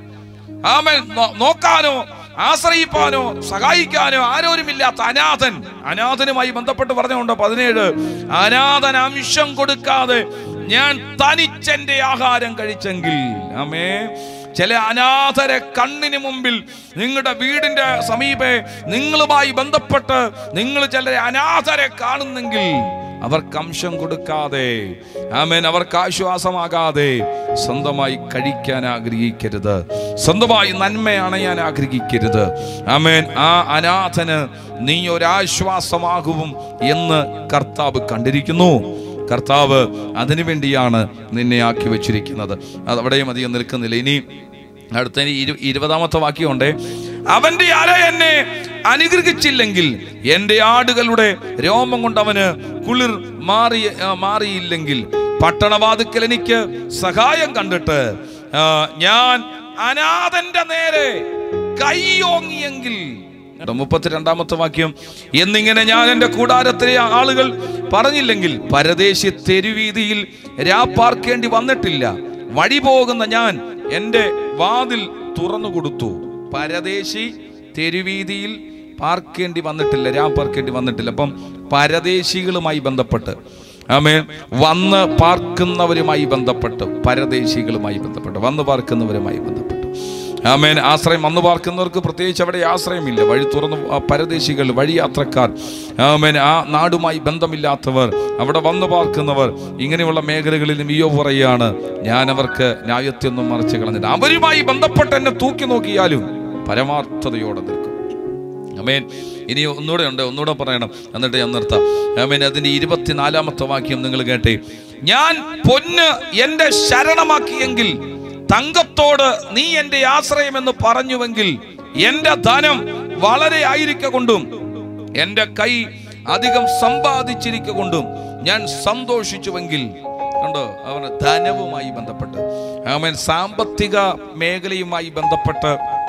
ആമൻ നോ- നോക്കാനോ ആശ്രയിപ്പാനോ സഹായിക്കാനോ ആരോരുമില്ലാത്ത അനാഥൻ അനാഥനുമായി ബന്ധപ്പെട്ട് പറഞ്ഞുകൊണ്ട് പതിനേഴ് അനാഥൻ അംശം കൊടുക്കാതെ ഞാൻ തനിച്ചെന്റെ ആഹാരം കഴിച്ചെങ്കിൽ ആമേ ചില അനാഥരെ കണ്ണിന് മുമ്പിൽ നിങ്ങളുടെ വീടിന്റെ സമീപേ നിങ്ങളുമായി ബന്ധപ്പെട്ട് നിങ്ങൾ ചില അനാഥരെ കാണുന്നെങ്കിൽ അവർക്ക് അംശം കൊടുക്കാതെ ആമേൻ അവർക്ക് ആശ്വാസമാകാതെ സ്വന്തമായി കഴിക്കാൻ ആഗ്രഹിക്കരുത് സ്വന്തമായി നന്മ അണയാൻ ആഗ്രഹിക്കരുത് ആമേൻ ആ അനാഥന് നീ ഒരാശ്വാസമാകും എന്ന് കർത്താവ് കണ്ടിരിക്കുന്നു കർത്താവ് അതിനു വേണ്ടിയാണ് നിന്നെ ആക്കി വെച്ചിരിക്കുന്നത് അത് അവിടെയും അധികം നിൽക്കുന്നില്ല ഇനി അടുത്ത ഇനി ഇരു ഇരുപതാമത്തെ വാക്യമുണ്ട് അവന്റെ അല എന്നെ അനുഗ്രഹിച്ചില്ലെങ്കിൽ എൻ്റെ ആടുകളുടെ രോമം കൊണ്ട് അവന് കുളിർ മാറി ആ, മാറിയില്ലെങ്കിൽ പട്ടണവാതുക്കൽ എനിക്ക് സഹായം കണ്ടിട്ട് ആ, ഞാൻ അനാഥന്റെ നേരെ കൈയോങ്ങിയെങ്കിൽ കേട്ടോ, മുപ്പത്തിരണ്ടാമത്തെ വാക്യം എന്നിങ്ങനെ ഞാൻ എൻ്റെ കൂടാരത്തിലെ ആളുകൾ പറഞ്ഞില്ലെങ്കിൽ പരദേശി തെരുവീതിയിൽ രാപ്പാർക്കേണ്ടി വന്നിട്ടില്ല വഴി പോകുന്ന ഞാൻ എൻ്റെ വാതിൽ തുറന്നു കൊടുത്തു പരദേശി തെരുവീതിയിൽ പാർക്കേണ്ടി വന്നിട്ടില്ല രാ പാർക്കേണ്ടി വന്നിട്ടില്ല അപ്പം പരദേശികളുമായി ബന്ധപ്പെട്ട് ആമേ വന്ന് പാർക്കുന്നവരുമായി ബന്ധപ്പെട്ട് പരദേശികളുമായി ബന്ധപ്പെട്ട് വന്ന് പാർക്കുന്നവരുമായി ബന്ധപ്പെട്ട് ആമേൻ ആശ്രയം വന്നു പാർക്കുന്നവർക്ക് പ്രത്യേകിച്ച് അവിടെ ആശ്രയമില്ല വഴി തുറന്നു ആ പരദേശികൾ വഴിയാത്രക്കാർ ആമേൻ ആ നാടുമായി ബന്ധമില്ലാത്തവർ അവിടെ വന്നു പാർക്കുന്നവർ ഇങ്ങനെയുള്ള മേഖലകളിലും ഇയോ പറയുകയാണ് ഞാൻ അവർക്ക് ന്യായത്തൊന്നും മറിച്ച് കളഞ്ഞിട്ട് അവരുമായി ബന്ധപ്പെട്ട് എന്നെ തൂക്കി നോക്കിയാലും പരമാർത്ഥതയോടെ നിൽക്കും അമേൻ ഇനി ഒന്നുകൂടെ ഉണ്ട് ഒന്നുകൂടെ പറയണം എന്നിട്ട് ഞാൻ നിർത്താം ആമേൻ അതിന്റെ ഇരുപത്തിനാലാമത്തെ വാക്യം നിങ്ങൾ കേട്ടേ ഞാൻ പൊന്ന് എന്റെ ശരണമാക്കിയെങ്കിൽ തങ്കത്തോട് നീ എന്റെ ആശ്രയമെന്ന് പറഞ്ഞുവെങ്കിൽ എന്റെ ധനം വളരെ ആയിരിക്ക കൊണ്ടും എന്റെ കൈ അധികം സമ്പാദിച്ചിരിക്ക കൊണ്ടും ഞാൻ സന്തോഷിച്ചുവെങ്കിൽ കണ്ടോ അവന് ധനവുമായി ബന്ധപ്പെട്ട് അവൻ സാമ്പത്തിക മേഖലയുമായി ബന്ധപ്പെട്ട്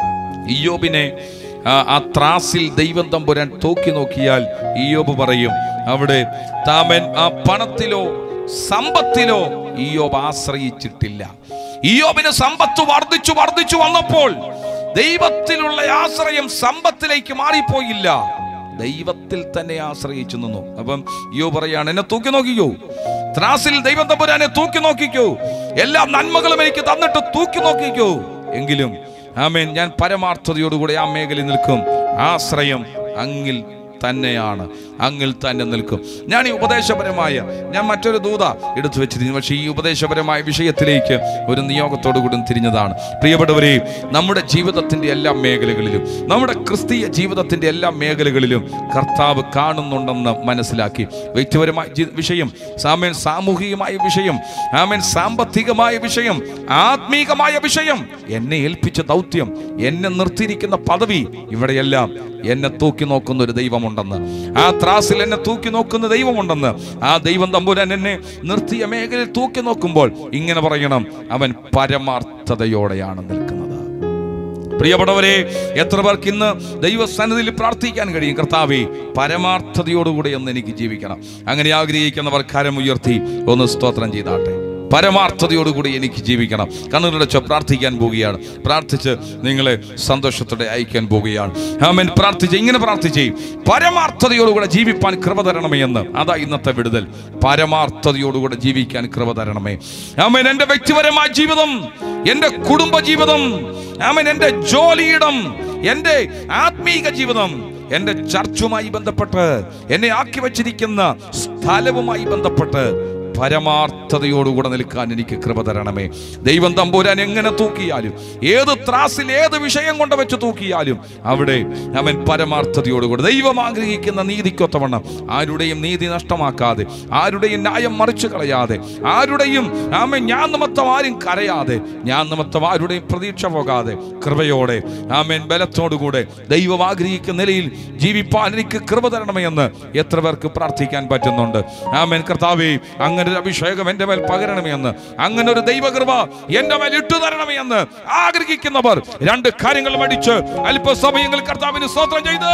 ഇയോബിനെ ആ, ആ ത്രാസിൽ ദൈവം തമ്പുരാൻ തൂക്കി നോക്കിയാൽ ഇയോബ് പറയും അവിടെ താമൻ ആ പണത്തിലോ സമ്പത്തിലോ ഇയോബ് ആശ്രയിച്ചിട്ടില്ല ഇയോബിന് സമ്പത്ത് വർദ്ധിച്ചു വർദ്ധിച്ചു വന്നപ്പോൾ ദൈവത്തിലുള്ള ആശ്രയം സമ്പത്തിലേക്ക് മാറിപ്പോയില്ല ദൈവത്തിൽ തന്നെ ആശ്രയിച്ചു നിന്നു അപ്പം യോ പറയാണ് എന്നെ തൂക്കി നോക്കിക്കോ ത്രാസിൽ ദൈവം തമ്പുരാനെ തൂക്കി നോക്കിക്കോ എല്ലാ നന്മകളും എനിക്ക് തന്നിട്ട് തൂക്കി നോക്കിക്കോ എങ്കിലും ആമേൻ ഞാൻ പരമാർത്ഥതയോടുകൂടി ആ മേഖലയിൽ നിൽക്കും ആശ്രയം അങ്ങിൽ തന്നെയാണ് അങ്ങിൽ തന്നെ നിൽക്കും ഞാൻ ഈ ഉപദേശപരമായ ഞാൻ മറ്റൊരു ദൂത എടുത്തു വെച്ചിരുന്നു പക്ഷേ ഈ ഉപദേശപരമായ വിഷയത്തിലേക്ക് ഒരു നിയോഗത്തോടു കൂടി തിരിഞ്ഞതാണ് പ്രിയപ്പെട്ടവരെ നമ്മുടെ ജീവിതത്തിന്റെ എല്ലാ മേഖലകളിലും നമ്മുടെ ക്രിസ്തീയ ജീവിതത്തിന്റെ എല്ലാ മേഖലകളിലും കർത്താവ് കാണുന്നുണ്ടെന്ന് മനസ്സിലാക്കി വ്യക്തിപരമായ ജി- വിഷയം സാമേൻ സാമൂഹികമായ വിഷയം ആമേൻ സാമ്പത്തികമായ വിഷയം ആത്മീകമായ വിഷയം എന്നെ ഏൽപ്പിച്ച ദൗത്യം എന്നെ നിർത്തിയിരിക്കുന്ന പദവി ഇവിടെയെല്ലാം എന്നെ തൂക്കി നോക്കുന്ന ഒരു ദൈവമുണ്ടെന്ന് ആ ത്രാസിൽ എന്നെ തൂക്കി നോക്കുന്ന ദൈവമുണ്ടെന്ന് ആ ദൈവം തമ്പുരാൻ എന്നെ നിർത്തിയ മേഖലയിൽ തൂക്കി നോക്കുമ്പോൾ ഇങ്ങനെ പറയണം അവൻ പരമാർത്ഥതയോടെയാണ് നിൽക്കുന്നത് പ്രിയപ്പെട്ടവരെ എത്ര പേർക്ക് ഇന്ന് ദൈവസന്നിധിയിൽ പ്രാർത്ഥിക്കാൻ കഴിയും കർത്താവെ പരമാർത്ഥതയോടുകൂടെ ഒന്ന് എനിക്ക് ജീവിക്കണം അങ്ങനെ ആഗ്രഹിക്കുന്നവർ കരമുയർത്തി ഒന്ന് സ്തോത്രം ചെയ്താട്ടെ പരമാർത്ഥതയോടുകൂടി എനിക്ക് ജീവിക്കണം കണ്ണുകളടച്ച് പ്രാർത്ഥിക്കാൻ പോവുകയാണ് പ്രാർത്ഥിച്ച് നിങ്ങളെ സന്തോഷത്തോടെ അയക്കാൻ പോവുകയാണ് ആമേൻ പ്രാർത്ഥിച്ച് ഇങ്ങനെ പ്രാർത്ഥിച്ചേ പരമാർത്ഥതയോടുകൂടെ ജീവിപ്പാൻ കൃപ തരണമേ എന്ന് അതാ ഇന്നത്തെ വിടുതൽ പരമാർത്ഥതയോടുകൂടെ ജീവിക്കാൻ കൃപ തരണമേ ആമേൻ എൻ്റെ വ്യക്തിപരമായ ജീവിതം എൻ്റെ കുടുംബ ജീവിതം ആമേൻ എൻ്റെ ജോലിയിടം എൻ്റെ ആത്മീക ജീവിതം എൻ്റെ ചർച്ചുമായി ബന്ധപ്പെട്ട് എന്നെ ആക്കി വച്ചിരിക്കുന്ന സ്ഥലവുമായി ബന്ധപ്പെട്ട് പരമാർത്ഥതയോടുകൂടെ നിൽക്കാൻ എനിക്ക് കൃപ തരണമേ ദൈവം തമ്പൂരാൻ എങ്ങനെ തൂക്കിയാലും ഏത് ത്രാസിൽ ഏത് വിഷയം കൊണ്ട് വെച്ച് തൂക്കിയാലും അവിടെ അവൻ പരമാർത്ഥതയോടുകൂടെ ദൈവം ആഗ്രഹിക്കുന്ന നീതിക്കൊത്തവണ്ണം ആരുടെയും നീതി നഷ്ടമാക്കാതെ ആരുടെയും ന്യായം മറിച്ചു കളയാതെ ആരുടെയും ആമൻ ഞാൻ നിമിത്തം ആരും കരയാതെ ഞാൻ നിമിത്തം ആരുടെയും പ്രതീക്ഷ പോകാതെ കൃപയോടെ ആമേൻ ബലത്തോടുകൂടെ ദൈവം ആഗ്രഹിക്കുന്ന നിലയിൽ ജീവിപ്പാൻ എനിക്ക് കൃപ തരണമേ എന്ന് എത്ര പേർക്ക് പ്രാർത്ഥിക്കാൻ പറ്റുന്നുണ്ട് ആമേൻ കർത്താവേ അങ്ങനെ ഒരു അഭിഷേകം എന്റെ മേൽ പകരണമേ എന്ന് അങ്ങനെ ഒരു ദൈവകൃപ എന്റെ മേൽ ഇട്ടു തരണമേ എന്ന് ആഗ്രഹിക്കുന്നവർ രണ്ട് കാര്യങ്ങൾ മടിച്ച് അല്പസമയങ്ങൾ കർത്താവിന് സ്തോത്രം ചെയ്ത്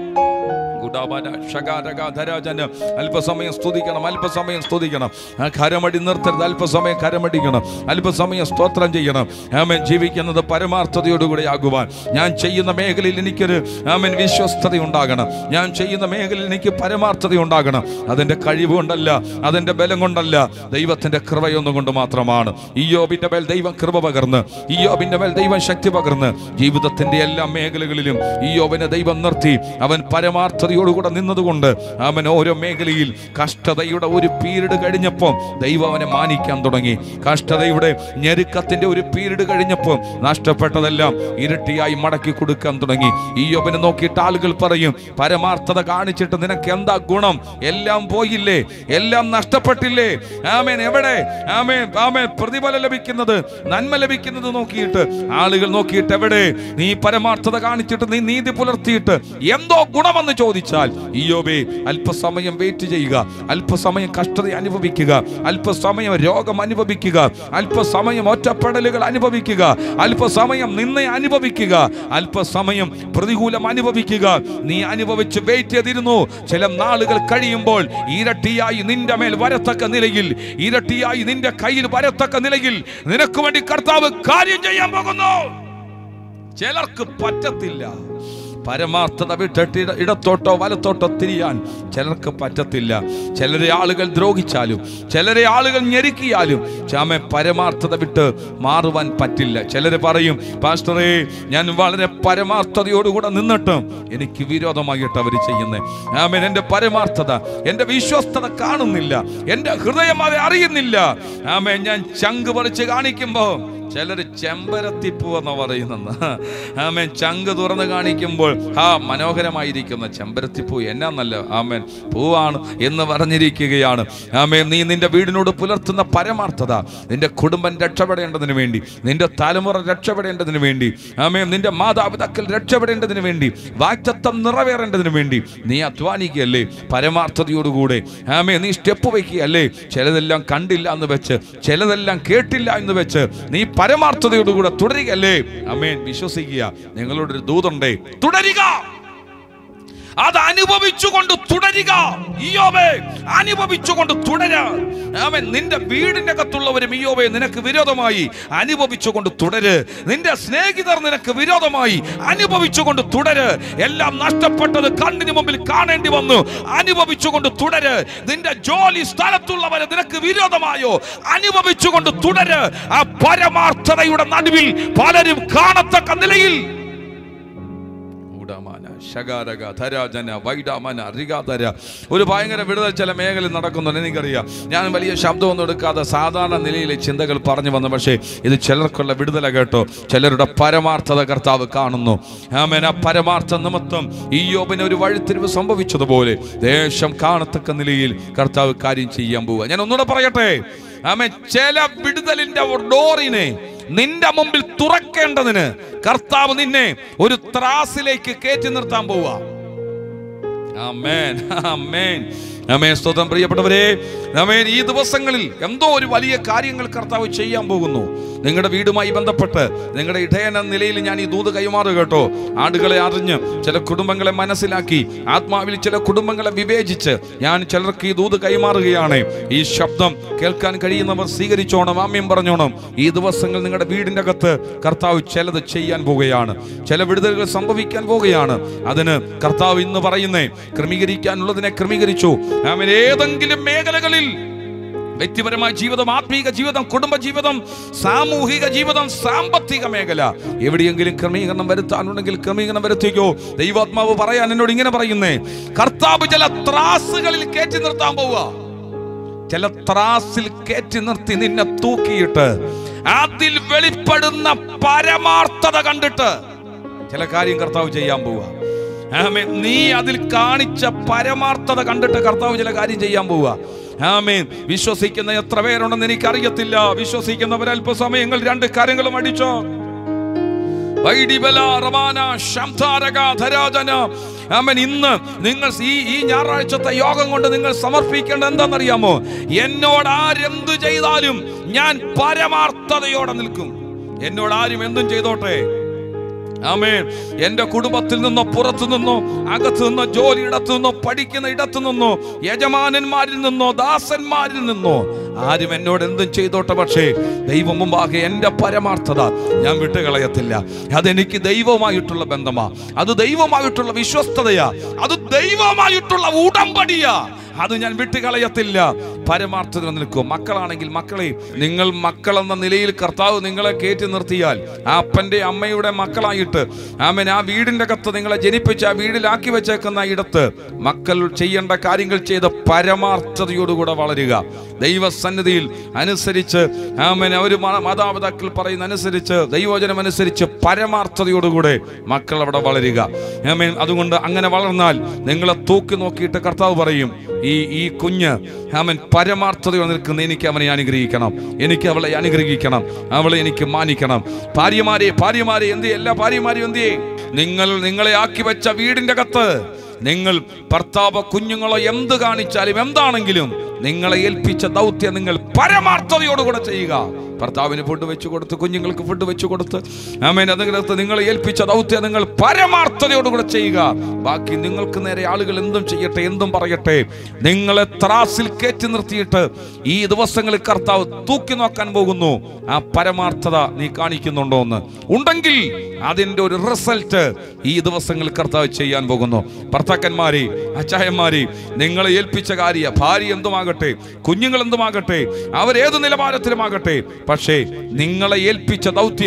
ഗുഡാബാന ഷഗാരഗ ധരാജന് അല്പസമയം സ്തുതിക്കണം അല്പസമയം സ്തുതിക്കണം ആ കരമടി നിർത്തരുത് അല്പസമയം കരമടിക്കണം അല്പസമയം സ്തോത്രം ചെയ്യണം ആമൻ ജീവിക്കുന്നത് പരമാർത്ഥതയോടുകൂടി ആകുവാൻ ഞാൻ ചെയ്യുന്ന മേഖലയിൽ എനിക്കൊരു ആമൻ വിശ്വസ്തത ഉണ്ടാകണം ഞാൻ ചെയ്യുന്ന മേഖലയിൽ എനിക്ക് പരമാർത്ഥത ഉണ്ടാകണം അതിൻ്റെ കഴിവ് കൊണ്ടല്ല അതിൻ്റെ ബലം കൊണ്ടല്ല ദൈവത്തിൻ്റെ കൃപയൊന്നും കൊണ്ട് മാത്രമാണ് ഈ യോബിൻ്റെ മേൽ ദൈവം കൃപ പകർന്ന് ഈ യോബിൻ്റെ മേൽ ദൈവം ശക്തി പകർന്ന് ജീവിതത്തിൻ്റെ എല്ലാ മേഖലകളിലും ഈ യോബിനെ ദൈവം നിർത്തി അവൻ പരമാർത്ഥതയോടുകൂടെ നിന്നതുകൊണ്ട് അവൻ ഓരോ മേഖലയിൽ കഷ്ടതയുടെ ഒരു പീരീഡ് കഴിഞ്ഞപ്പോൾ ദൈവം അവനെ മാനിക്കാൻ തുടങ്ങി കഷ്ടതയുടെ ഞെരുക്കത്തിന്റെ ഒരു പീരീഡ് കഴിഞ്ഞപ്പോൾ നഷ്ടപ്പെട്ടതെല്ലാം ഇരട്ടിയായി മടക്കി കൊടുക്കാൻ തുടങ്ങി ഈ യോബിനെ നോക്കിയിട്ട് ആളുകൾ പറയും പരമാർത്ഥത കാണിച്ചിട്ട് നിനക്ക് എന്താ ഗുണം എല്ലാം പോയില്ലേ എല്ലാം നഷ്ടപ്പെട്ടില്ലേ ആമേൻ എവിടെ ആമേൻ ആമേൻ പ്രതിഫലം ലഭിക്കുന്നത് നന്മ ലഭിക്കുന്നത് നോക്കിയിട്ട് ആളുകൾ നോക്കിയിട്ട് എവിടെ നീ പരമാർത്ഥത കാണിച്ചിട്ട് നീ നീതി പുലർത്തിയിട്ട് എന്തോ ഗുണമെന്ന് ചോദിച്ചാൽ ഈയോബേ അല്പസമയം വെയിറ്റ് ചെയ്യുക അല്പസമയം കഷ്ടത അനുഭവിക്കുക അല്പസമയം രോഗം അനുഭവിക്കുക അല്പസമയം ഒറ്റപ്പെടലുകൾ അനുഭവിക്കുക അല്പസമയം നിന്നെ അനുഭവിക്കുക അല്പസമയം പ്രതികൂലം അനുഭവിക്കുക നീ അനുഭവിച്ച് വെയിറ്റ് ചെയ്തിരുന്നു ചില നാളുകൾ കഴിയുമ്പോൾ ഇരട്ടിയായി നിന്റെ മേൽ വരത്തക്ക നിലയിൽ ഇരട്ടിയായി നിന്റെ കയ്യിൽ വരത്തക്ക നിലയിൽ നിനക്ക് വേണ്ടി കർത്താവ് കാര്യം ചെയ്യാൻ പോകുന്നു ചിലർക്ക് പറ്റത്തില്ല പരമാർത്ഥത വിട്ടിട്ട് ഇട- ഇടത്തോട്ടോ വലത്തോട്ടോ തിരിയാൻ ചിലർക്ക് പറ്റത്തില്ല ചിലരെ ആളുകൾ ദ്രോഹിച്ചാലും ചിലരെ ആളുകൾ ഞെരുക്കിയാലും ചാമ പരമാർത്ഥത വിട്ട് മാറുവാൻ പറ്റില്ല ചിലര് പറയും പാസ്റ്ററേ ഞാൻ വളരെ പരമാർത്ഥതയോടുകൂടെ നിന്നിട്ടും എനിക്ക് വിരോധമായിട്ട് അവർ ചെയ്യുന്നത് ആമേൻ എൻ്റെ പരമാർത്ഥത എൻ്റെ വിശ്വസ്തത കാണുന്നില്ല എൻ്റെ ഹൃദയം അത് അറിയുന്നില്ല ആമേൻ ഞാൻ ചങ്ക് പറിച്ച് കാണിക്കുമ്പോൾ ചിലർ ചെമ്പരത്തിപ്പൂ എന്ന് പറയുന്നെന്ന് ആമേൻ ചങ്ക് തുറന്ന് കാണിക്കുമ്പോൾ ആ മനോഹരമായിരിക്കുന്ന ചെമ്പരത്തിപ്പൂ എന്നാന്നല്ല ആമേൻ പൂവാണ് എന്ന് പറഞ്ഞിരിക്കുകയാണ് ആമേൻ നീ നിന്റെ വീടിനോട് പുലർത്തുന്ന പരമാർത്ഥത നിന്റെ കുടുംബം രക്ഷപ്പെടേണ്ടതിന് വേണ്ടി നിന്റെ തലമുറ രക്ഷപ്പെടേണ്ടതിന് വേണ്ടി ആമേൻ നിന്റെ മാതാപിതാക്കൾ രക്ഷപ്പെടേണ്ടതിന് വേണ്ടി വാക്തത്വം നിറവേറേണ്ടതിന് വേണ്ടി നീ അധ്വാനിക്കുകയല്ലേ പരമാർത്ഥതയോടുകൂടെ ആമേ നീ സ്റ്റെപ്പ് വയ്ക്കുകയല്ലേ ചിലതെല്ലാം കണ്ടില്ല എന്ന് വെച്ച് ചിലതെല്ലാം കേട്ടില്ല എന്ന് വെച്ച് നീ പരമാർത്ഥതയോടുകൂടെ തുടരുകയല്ലേ അമേൻ വിശ്വസിക്കുക നിങ്ങളോടൊരു ദൂതുണ്ടേ തുടരുക അത് അനുഭവിച്ചുകൊണ്ട് തുടരുക ഈയോബേ അനുഭവിച്ചുകൊണ്ട് തുടര അവൻ നിന്റെ വീടിന്റെ അകത്തുള്ളവരും ഈയോബേ നിനക്ക് വിരോധമായി അനുഭവിച്ചുകൊണ്ട് തുടര് നിന്റെ സ്നേഹിതർ നിനക്ക് വിരോധമായി അനുഭവിച്ചുകൊണ്ട് തുടര് എല്ലാം നഷ്ടപ്പെട്ടത് കണ്ണിന് മുമ്പിൽ കാണേണ്ടി വന്നു അനുഭവിച്ചുകൊണ്ട് തുടര് നിന്റെ ജോലി സ്ഥലത്തുള്ളവരെ നിനക്ക് വിരോധമായോ അനുഭവിച്ചുകൊണ്ട് തുടര് ആ പരമാർത്ഥതയുടെ നടുവിൽ പലരും കാണത്തക്ക നിലയിൽ ഊടാമാന, ശകാരക, ധരാജന, വൈഡാമന, റിഗാധര. ഒരു ഭയങ്കര വിടുതൽ ചില മേഖലയിൽ നടക്കുന്നുണ്ട് എനിക്കറിയാം ഞാൻ വലിയ ശബ്ദമൊന്നും എടുക്കാതെ സാധാരണ നിലയിലെ ചിന്തകൾ പറഞ്ഞു വന്നു പക്ഷേ ഇത് ചിലർക്കുള്ള വിടുതല കേട്ടോ ചിലരുടെ പരമാർത്ഥത കർത്താവ് കാണുന്നു ആമേൻ ആ പരമാർത്ഥ നിമിത്തം ഈ യോബിന് ഒരു വഴിത്തിരിവ് സംഭവിച്ചതുപോലെ ദേശം കാണത്തക്ക നിലയിൽ കർത്താവ് കാര്യം ചെയ്യാൻ പോവുക ഞാൻ ഒന്നുകൂടെ പറയട്ടെ ആമേൻ ചില വിടുതലിന്റെ ഡോറിനെ നിന്റെ മുമ്പിൽ തുറക്കേണ്ടതിന് കർത്താവ് നിന്നെ ഒരു ത്രാസിലേക്ക് കയറ്റി നിർത്താൻ പോവുക ആമേൻ ആമേൻ ആമേൻ സ്തോത്രം പ്രിയപ്പെട്ടവരെ ആമേൻ ഈ ദിവസങ്ങളിൽ എന്തോ ഒരു വലിയ കാര്യങ്ങൾ കർത്താവ് ചെയ്യാൻ പോകുന്നു നിങ്ങളുടെ വീടുമായി ബന്ധപ്പെട്ട് നിങ്ങളുടെ ഇടയന നിലയിൽ ഞാൻ ഈ ദൂത് കൈമാറുക കേട്ടോ ആടുകളെ അറിഞ്ഞ് ചില കുടുംബങ്ങളെ മനസ്സിലാക്കി ആത്മാവിൽ ചില കുടുംബങ്ങളെ വിവേചിച്ച് ഞാൻ ചിലർക്ക് ഈ ദൂത് കൈമാറുകയാണ് ഈ ശബ്ദം കേൾക്കാൻ കഴിയുന്നവർ സ്വീകരിച്ചോണം ആമ്യം പറഞ്ഞോണം ഈ ദിവസങ്ങൾ നിങ്ങളുടെ വീടിന്റെ അകത്ത് കർത്താവ് ചിലത് ചെയ്യാൻ പോവുകയാണ് ചില വിടുതലുകൾ സംഭവിക്കാൻ പോവുകയാണ് അതിന് കർത്താവ് ഇന്ന് പറയുന്നേ ക്രമീകരിക്കാനുള്ളതിനെ ക്രമീകരിച്ചു അവൻ ഏതെങ്കിലും മേഖലകളിൽ വ്യക്തിപരമായ ജീവിതം ആത്മീക ജീവിതം കുടുംബ ജീവിതം സാമൂഹിക ജീവിതം സാമ്പത്തിക മേഖല എവിടെയെങ്കിലും ക്രമീകരണം വരുത്താനുണ്ടെങ്കിൽ ക്രമീകരണം വരുത്തിക്കോ ദൈവാത്മാവ് പറയാൻ എന്നോട് ഇങ്ങനെ പറയുന്നേ കർത്താവ് ചില ത്രാസുകളിൽ കയറ്റി നിർത്താൻ പോവുക ചില ത്രാസിൽ കയറ്റി നിർത്തി നിന്നെ തൂക്കിയിട്ട് അതിൽ വെളിപ്പെടുന്ന പരമാർത്ഥത കണ്ടിട്ട് ചില കാര്യം കർത്താവ് ചെയ്യാൻ പോവുക ആമേൻ നീ അതിൽ കാണിച്ച പരമാർത്ഥത കണ്ടിട്ട് കർത്താവ് ചില കാര്യം ചെയ്യാൻ പോവുക ആമേൻ വിശ്വസിക്കുന്ന എത്ര പേരുണ്ടെന്ന് എനിക്കറിയത്തില്ല വിശ്വസിക്കുന്നവർ അല്പസമയങ്ങൾ രണ്ട് കാര്യങ്ങളും അടിച്ചോ വൈഡിബല റമാന ശംധാരക ധരാജന ആമൻ ഇന്ന് നിങ്ങൾ ഈ ഈ ഞായറാഴ്ചത്തെ യോഗം കൊണ്ട് നിങ്ങൾ സമർപ്പിക്കേണ്ടത് എന്താണെന്നറിയാമോ എന്നോട് ആരെന്തു ചെയ്താലും ഞാൻ പരമാർത്ഥതയോടെ നിൽക്കും എന്നോട് ആരും എന്തും ചെയ്തോട്ടെ ആമേൻ എന്റെ കുടുംബത്തിൽ നിന്നോ പുറത്തു നിന്നോ അകത്തു നിന്നോ ജോലിയിടത്തു നിന്നോ പഠിക്കുന്ന ഇടത്തു നിന്നോ യജമാനന്മാരിൽ നിന്നോ ദാസന്മാരിൽ നിന്നോ ആരും എന്നോട് എന്തും ചെയ്തോട്ടെ പക്ഷേ ദൈവം മുമ്പാകെ എന്റെ പരമാർത്ഥത ഞാൻ വിട്ടുകളയത്തില്ല അതെനിക്ക് ദൈവമായിട്ടുള്ള ബന്ധമാ അത് ദൈവമായിട്ടുള്ള വിശ്വസ്തതയാ അത് ദൈവമായിട്ടുള്ള ഉടമ്പടിയാ അത് ഞാൻ വിട്ടുകളയത്തില്ല പരമാർത്ഥത്തിൽ നിൽക്കും മക്കളാണെങ്കിൽ മക്കളെ നിങ്ങൾ മക്കളെന്ന നിലയിൽ കർത്താവ് നിങ്ങളെ കയറ്റി നിർത്തിയാൽ ആ അപ്പന്റെ അമ്മയുടെ മക്കളായിട്ട് ആമൻ ആ വീടിന്റെ അകത്ത് നിങ്ങളെ ജനിപ്പിച്ച് ആ വീടിലാക്കി വെച്ചേക്കുന്ന ഇടത്ത് മക്കൾ ചെയ്യേണ്ട കാര്യങ്ങൾ ചെയ്ത് പരമാർത്ഥതയോടുകൂടെ വളരുക ദൈവസന്നിധിയിൽ അനുസരിച്ച് ആമൻ അവർ മാതാപിതാക്കൾ പറയുന്ന അനുസരിച്ച് ദൈവവചനം അനുസരിച്ച് പരമാർത്ഥതയോടുകൂടെ മക്കൾ അവിടെ വളരുക ആമേൻ അതുകൊണ്ട് അങ്ങനെ വളർന്നാൽ നിങ്ങളെ തൂക്കി നോക്കിയിട്ട് കർത്താവ് പറയും ഈ ഈ കുഞ്ഞ് അവൻ പരമാർത്ഥതയോടെ നിൽക്കുന്ന എനിക്ക് അവനെ അനുഗ്രഹിക്കണം എനിക്ക് അവളെ അനുഗ്രഹിക്കണം അവളെ എനിക്ക് മാനിക്കണം ഭാര്യമാരെ ഭാര്യമാരെ എന്ത് എല്ലാ ഭാര്യമാരെയും എന്ത് നിങ്ങൾ നിങ്ങളെ ആക്കി വെച്ച വീടിന്റെ അകത്ത് നിങ്ങൾ ഭർത്താവ് കുഞ്ഞുങ്ങളോ എന്ത് കാണിച്ചാലും എന്താണെങ്കിലും നിങ്ങളെ ഏൽപ്പിച്ച ദൗത്യം നിങ്ങൾ പരമാർത്ഥതയോടുകൂടെ ചെയ്യുക ഭർത്താവിന് ഫുഡ് വെച്ചു കൊടുത്ത് കുഞ്ഞുങ്ങൾക്ക് ഫുഡ് വെച്ചു കൊടുത്ത് ആമേൻ അതിനകത്ത് നിങ്ങളെ ഏൽപ്പിച്ച ദൗത്യം നിങ്ങൾ പരമാർത്ഥതയോടുകൂടെ ചെയ്യുക ബാക്കി നിങ്ങൾക്ക് നേരെ ആളുകൾ എന്തും ചെയ്യട്ടെ എന്തും പറയട്ടെ നിങ്ങളെ ത്രാസിൽ കയറ്റി നിർത്തിയിട്ട് ഈ ദിവസങ്ങളിൽ കർത്താവ് തൂക്കി നോക്കാൻ പോകുന്നു ആ പരമാർത്ഥത നീ കാണിക്കുന്നുണ്ടോ എന്ന് ഉണ്ടെങ്കിൽ അതിന്റെ ഒരു റിസൾട്ട് ഈ ദിവസങ്ങളിൽ കർത്താവ് ചെയ്യാൻ പോകുന്നു ഭർത്താക്കന്മാരെ അച്ചായന്മാരെ നിങ്ങളെ ഏൽപ്പിച്ച കാര്യ ഭാര്യ എന്തുമാകട്ടെ കുഞ്ഞുങ്ങൾ എന്തുമാകട്ടെ അവരേത് നിലവാരത്തിലുമാകട്ടെ പക്ഷേ നിങ്ങളെ ഏൽപ്പിച്ച ദൗത്യം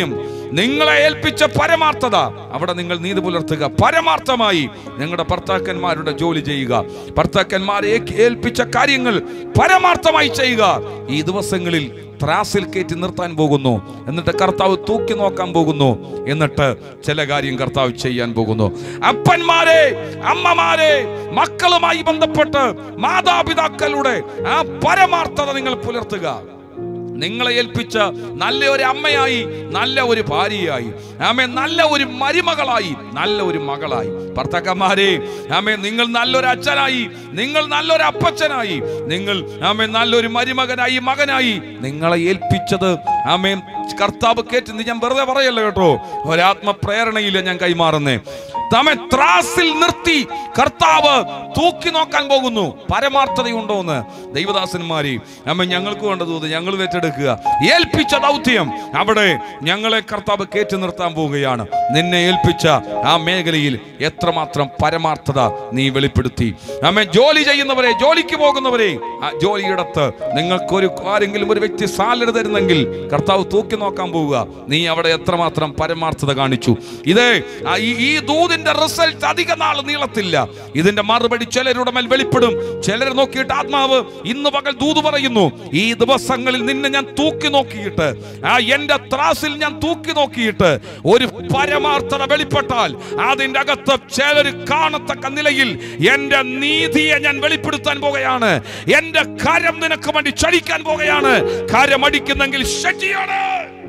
നിങ്ങളെ ഏൽപ്പിച്ച പരമാർത്ഥത അവിടെ നിങ്ങൾ നീതി പുലർത്തുക പരമാർത്ഥമായി നിങ്ങളുടെ ഭർത്താക്കന്മാരുടെ ജോലി ചെയ്യുക ഭർത്താക്കന്മാരെ ഏൽക്ക് ഏൽപ്പിച്ച കാര്യങ്ങൾ പരമാർത്ഥമായി ചെയ്യുക ഈ ദിവസങ്ങളിൽ ത്രാസിൽ കയറ്റി നിർത്താൻ പോകുന്നു എന്നിട്ട് കർത്താവ് തൂക്കി നോക്കാൻ പോകുന്നു എന്നിട്ട് ചില കാര്യം കർത്താവ് ചെയ്യാൻ പോകുന്നു അപ്പന്മാരെ അമ്മമാരെ മക്കളുമായി ബന്ധപ്പെട്ട് മാതാപിതാക്കളുടെ ആ പരമാർത്ഥത നിങ്ങൾ പുലർത്തുക നിങ്ങളെ ഏൽപ്പിച്ച നല്ല ഒരു അമ്മയായി നല്ല ഒരു ഭാര്യയായി ആമേ നല്ല ഒരു മരുമകളായി നല്ല ഒരു മകളായി ഭർത്താക്കന്മാരെ ആമേ നിങ്ങൾ നല്ലൊരു അച്ഛനായി നിങ്ങൾ നല്ലൊരു അപ്പച്ചനായി നിങ്ങൾ ആമേ നല്ലൊരു മരുമകനായി മകനായി നിങ്ങളെ ഏൽപ്പിച്ചത് ആമേ കർത്താവ് കേട്ട് ഞാൻ വെറുതെ പറയല്ല കേട്ടോ ഒരാത്മ പ്രേരണയില്ല ഞാൻ കൈമാറുന്നേ തമെ ത്രാസിൽ നിർത്തി കർത്താവ് തൂക്കി നോക്കാൻ പോകുന്നു പരമാർത്ഥതയുണ്ടോ എന്ന് ദൈവദാസന്മാരെ അമ്മ ഞങ്ങൾക്ക് വേണ്ടത് ഇത് ഞങ്ങൾ ഏറ്റെടുക്കുക ഏൽപ്പിച്ച ദൗത്യം അവിടെ ഞങ്ങളെ കർത്താവ് കയറ്റി നിർത്താൻ പോവുകയാണ് നിന്നെ ഏൽപ്പിച്ച ആ മേഖലയിൽ എത്രമാത്രം പരമാർത്ഥത നീ വെളിപ്പെടുത്തി അമ്മ ജോലി ചെയ്യുന്നവരെ ജോലിക്ക് പോകുന്നവരെ ആ ജോലിയിടത്ത് നിങ്ങൾക്കൊരു ആരെങ്കിലും ഒരു വ്യക്തി സാലറി തരുന്നെങ്കിൽ കർത്താവ് തൂക്കി നോക്കാൻ പോവുക നീ അവിടെ എത്രമാത്രം പരമാർത്ഥത കാണിച്ചു ഇത് ആ ഈ- ഈ ദൂതിന്റെ റിസൾട്ട് അധിക നാൾ നീളത്തില്ല ഇതിന്റെ മറുപടി ചിലരുടെ മേൽ വെളിപ്പെടും ചിലരെ നോക്കിയിട്ട് ആത്മാവ് ഇന്ന് പകൽ ദൂത് പറയുന്നു ഈ ദിവസങ്ങളിൽ നിന്നെ ഞാൻ തൂക്കി നോക്കിയിട്ട് ആ എന്റെ ത്രാസിൽ ഞാൻ തൂക്കി നോക്കിയിട്ട് ഒരു പരമാർത്ഥത വെളിപ്പെട്ടാൽ അതിന്റെ അകത്ത് ചിലര് കാണത്തക്ക നിലയിൽ എന്റെ നീതിയെ ഞാൻ വെളിപ്പെടുത്താൻ പോകുകയാണ് എന്റെ കരം നിനക്ക് വേണ്ടി ചടിക്കാൻ പോകുകയാണ് കരം അടിക്കുന്നെങ്കിൽ ശക്തിയാണ്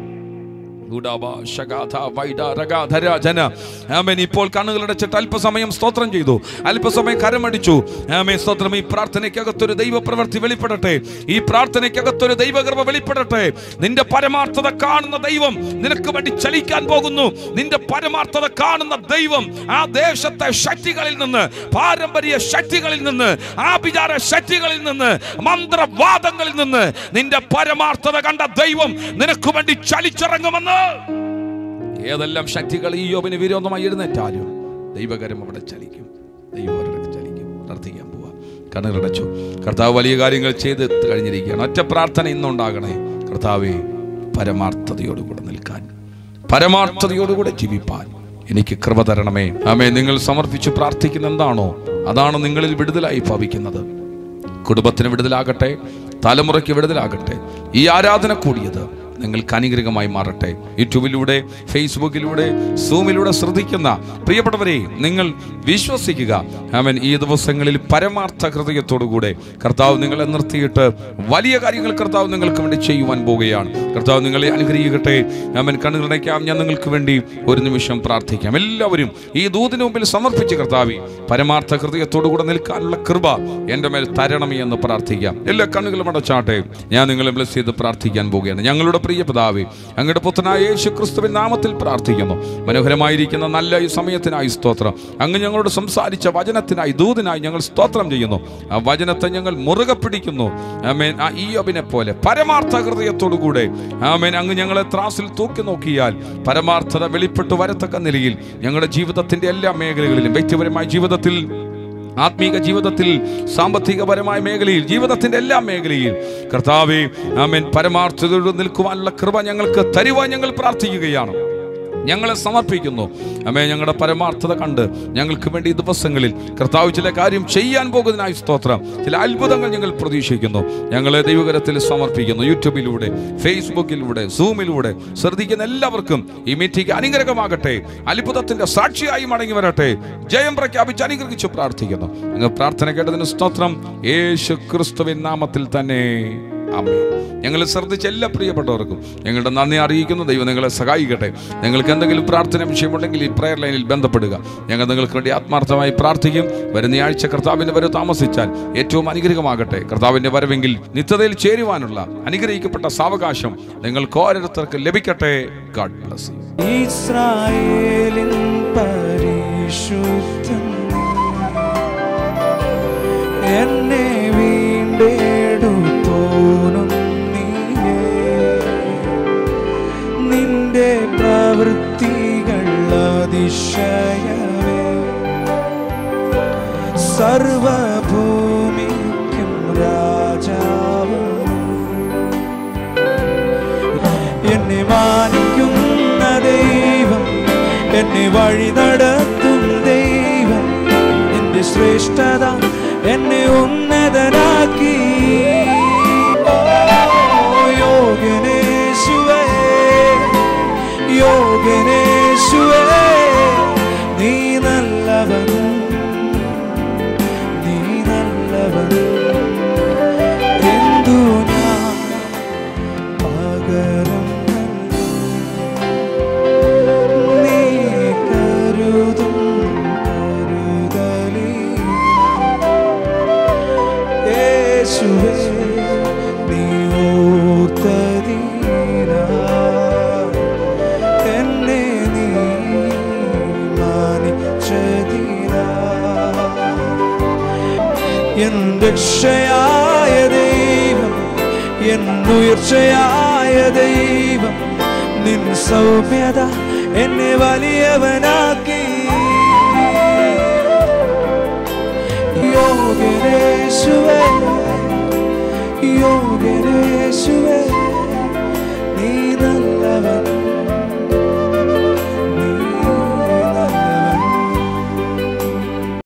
ഗുഡാബ, ശഗാഥ, വൈഡ, രഗാധര, ജന. ആമേൻ. ഇപ്പോൾ കണ്ണുകളടച്ചിട്ട് അല്പസമയം സ്തോത്രം ചെയ്തു അല്പസമയം കരമടിച്ചു ആമേ സ്തോത്രം ഈ പ്രാർത്ഥനയ്ക്കകത്തൊരു ദൈവ പ്രവൃത്തി വെളിപ്പെടട്ടെ ഈ പ്രാർത്ഥനയ്ക്കകത്തൊരു ദൈവകൃപ വെളിപ്പെടട്ടെ നിന്റെ പരമാർത്ഥത കാണുന്ന ദൈവം നിനക്ക് വേണ്ടി ചലിക്കാൻ പോകുന്നു നിന്റെ പരമാർത്ഥത കാണുന്ന ദൈവം ആ ദേശത്തെ ശക്തികളിൽ നിന്ന് പാരമ്പര്യ ശക്തികളിൽ നിന്ന് ആഭിചാര ശക്തികളിൽ നിന്ന് മന്ത്രവാദങ്ങളിൽ നിന്ന് നിന്റെ പരമാർത്ഥത കണ്ട ദൈവം നിനക്ക് വേണ്ടി ചലിച്ചിറങ്ങുമെന്ന് ഏതെല്ലാം ശക്തികൾ ഈ യോബിന് വിരോധമായി എഴുന്നേറ്റാലും ദൈവകരം അവിടെ ചലിക്കും ദൈവം അവരുടെ ചലിക്കും പ്രാർത്ഥിക്കാൻ പോവാ കണ്ണുകളടച്ചു കർത്താവ് വലിയ കാര്യങ്ങൾ ചെയ്ത് കഴിഞ്ഞിരിക്കുകയാണ് ഒറ്റ പ്രാർത്ഥന ഇന്നുണ്ടാകണേ കർത്താവെ പരമാർത്ഥതയോടുകൂടെ നിൽക്കാൻ പരമാർത്ഥതയോടുകൂടെ ജീവിപ്പാൻ എനിക്ക് കൃപ തരണമേ ആമേ നിങ്ങൾ സമർപ്പിച്ച് പ്രാർത്ഥിക്കുന്ന എന്താണോ അതാണ് നിങ്ങളിൽ വിടുതലായി ഭവിക്കുന്നത് കുടുംബത്തിന് വിടുതലാകട്ടെ തലമുറയ്ക്ക് വിടുതലാകട്ടെ ഈ ആരാധന കൂടിയത് നിങ്ങൾക്ക് അനുഗ്രഹമായി മാറട്ടെ യൂട്യൂബിലൂടെ ഫേസ്ബുക്കിലൂടെ സൂമിലൂടെ ശ്രദ്ധിക്കുന്ന പ്രിയപ്പെട്ടവരെ നിങ്ങൾ വിശ്വസിക്കുക അവൻ ഈ ദിവസങ്ങളിൽ പരമാർത്ഥ ഹൃദയത്തോടുകൂടെ കർത്താവ് നിങ്ങളെ നിർത്തിയിട്ട് വലിയ കാര്യങ്ങൾ കർത്താവ് നിങ്ങൾക്ക് വേണ്ടി ചെയ്യുവാൻ പോവുകയാണ് കർത്താവ് നിങ്ങളെ അനുഗ്രഹിക്കട്ടെ അവൻ കണ്ണുകളടയ്ക്കാം ഞാൻ നിങ്ങൾക്ക് വേണ്ടി ഒരു നിമിഷം പ്രാർത്ഥിക്കാം എല്ലാവരും ഈ ദൂതിന് മുമ്പിൽ സമർപ്പിച്ച് കർത്താവി പരമാർത്ഥ ഹൃദയത്തോടുകൂടെ നിൽക്കാനുള്ള കൃപ എൻ്റെ മേൽ തരണമേ എന്ന് പ്രാർത്ഥിക്കാം എല്ലാ കണ്ണുകളും അടച്ചാട്ടെ ഞാൻ നിങ്ങളെ ബ്ലസ് ചെയ്ത് പ്രാർത്ഥിക്കാൻ പോവുകയാണ് ഞങ്ങളുടെ പ്രിയ പിതാവേ അങ്ങയുടെ പുത്രനായ യേശു ക്രിസ്തുവിൻ നാമത്തിൽ പ്രാർത്ഥിക്കുന്നു മനോഹരമായിരിക്കുന്ന നല്ല ഈ സമയത്തിനായി സ്തോത്രം അങ്ങ് ഞങ്ങളോട് സംസാരിച്ച വചനത്തിനായി ദൂതിനായി ഞങ്ങൾ സ്തോത്രം ചെയ്യുന്നു ആ വചനത്തെ ഞങ്ങൾ മുറുകെ പിടിക്കുന്നു ആമേൻ ആ ഈ അബിനെ പോലെ പരമാർത്ഥ ഹൃദയത്തോടുകൂടെ ആമേൻ അങ്ങ് ഞങ്ങളെ ത്രാസിൽ തൂക്കി നോക്കിയാൽ പരമാർത്ഥത വെളിപ്പെട്ടു വരത്തക്ക നിലയിൽ ഞങ്ങളുടെ ജീവിതത്തിന്റെ എല്ലാ മേഖലകളിലും വ്യക്തിപരമായ ജീവിതത്തിൽ ആത്മീക ജീവിതത്തിൽ സാമ്പത്തികപരമായ മേഖലയിൽ ജീവിതത്തിന്റെ എല്ലാ മേഖലയിൽ കർത്താവെ ആമേൻ പരമാർത്ഥതയോട് നിൽക്കുവാനുള്ള കൃപ ഞങ്ങൾക്ക് തരുവാൻ ഞങ്ങൾ പ്രാർത്ഥിക്കുകയാണ് ഞങ്ങളെ സമർപ്പിക്കുന്നു അമ്മേ ഞങ്ങളുടെ പരമാർത്ഥത കണ്ട് ഞങ്ങൾക്ക് വേണ്ടി ഈ ദിവസങ്ങളിൽ കർത്താവ് ചില കാര്യം ചെയ്യാൻ പോകുന്നതിനായി സ്തോത്രം ചില അത്ഭുതങ്ങൾ ഞങ്ങൾ പ്രതീക്ഷിക്കുന്നു ഞങ്ങളെ ദൈവകരത്തിൽ സമർപ്പിക്കുന്നു യൂട്യൂബിലൂടെ ഫേസ്ബുക്കിലൂടെ സൂമിലൂടെ ശ്രദ്ധിക്കുന്ന എല്ലാവർക്കും ഈ മീറ്റിംഗ് അനുഗ്രഹമാകട്ടെ അത്ഭുതത്തിന്റെ സാക്ഷിയായി മടങ്ങി വരട്ടെ ജയം പ്രഖ്യാപിച്ച് അനുഗ്രഹിച്ച് പ്രാർത്ഥിക്കുന്നു നിങ്ങൾ പ്രാർത്ഥന കേട്ടതിന് സ്തോത്രം യേശു ക്രിസ്തുവിൻ നാമത്തിൽ തന്നെ ആമേൻ ഞങ്ങൾ ശ്രദ്ധിച്ച എല്ലാ പ്രിയപ്പെട്ടവർക്കും ഞങ്ങളുടെ നന്ദി അറിയിക്കുന്നു ദൈവം നിങ്ങളെ സഹായിക്കട്ടെ നിങ്ങൾക്ക് എന്തെങ്കിലും പ്രാർത്ഥന വിഷയമുണ്ടെങ്കിൽ ഈ പ്രയർ ലൈനിൽ ബന്ധപ്പെടുക ഞങ്ങൾ നിങ്ങൾക്ക് വേണ്ടി ആത്മാർത്ഥമായി പ്രാർത്ഥിക്കും വരുന്ന ആഴ്ച കർത്താവിന്റെ വരവ് താമസിച്ചാൽ ഏറ്റവും അനുഗ്രഹമാകട്ടെ കർത്താവിന്റെ വരവെങ്കിൽ നിത്യതയിൽ ചേരുവാനുള്ള അനുഗ്രഹിക്കപ്പെട്ട സാവകാശം നിങ്ങൾക്ക് ഓരോരുത്തർക്ക് ലഭിക്കട്ടെ ഗാഡ് ബ്ലസ് ഇസ്രായേലിൻ പരിശുദ്ധൻ എന്നെ വീണ്ടെടുത്തോനും നീയേ നിന്റെ പ്രവൃത്തികൾ അതിശയമേ സർവഭൂമിക്കും രാജാവും എന്നെ മാനിക്കുന്ന എന്നെ വഴി നടത്തും ദൈവം എന്റെ ശ്രേഷ്ഠത എന്നെ ഉന്നതനാക്കി ഓ, യോഗ്യനേശുവേ യോഗ്യനേശുവേ നീ നല്ലവൻ നീ നല്ലവൻ എന്തു ഞാൻ പകരം നീ കരുതും കരുതലി യേശുവേ നീ ഓർത്തതീരാ എന്നെ നീ മാനിച്ചതീരാ എൻ രക്ഷയായ ദൈവം എൻ ഉയർച്ചയായ ദൈവം നിൻ സൗമ്യത എന്നെ വലിയവനാക്കി യോഗനേശുവേ യോഗനേശുവേ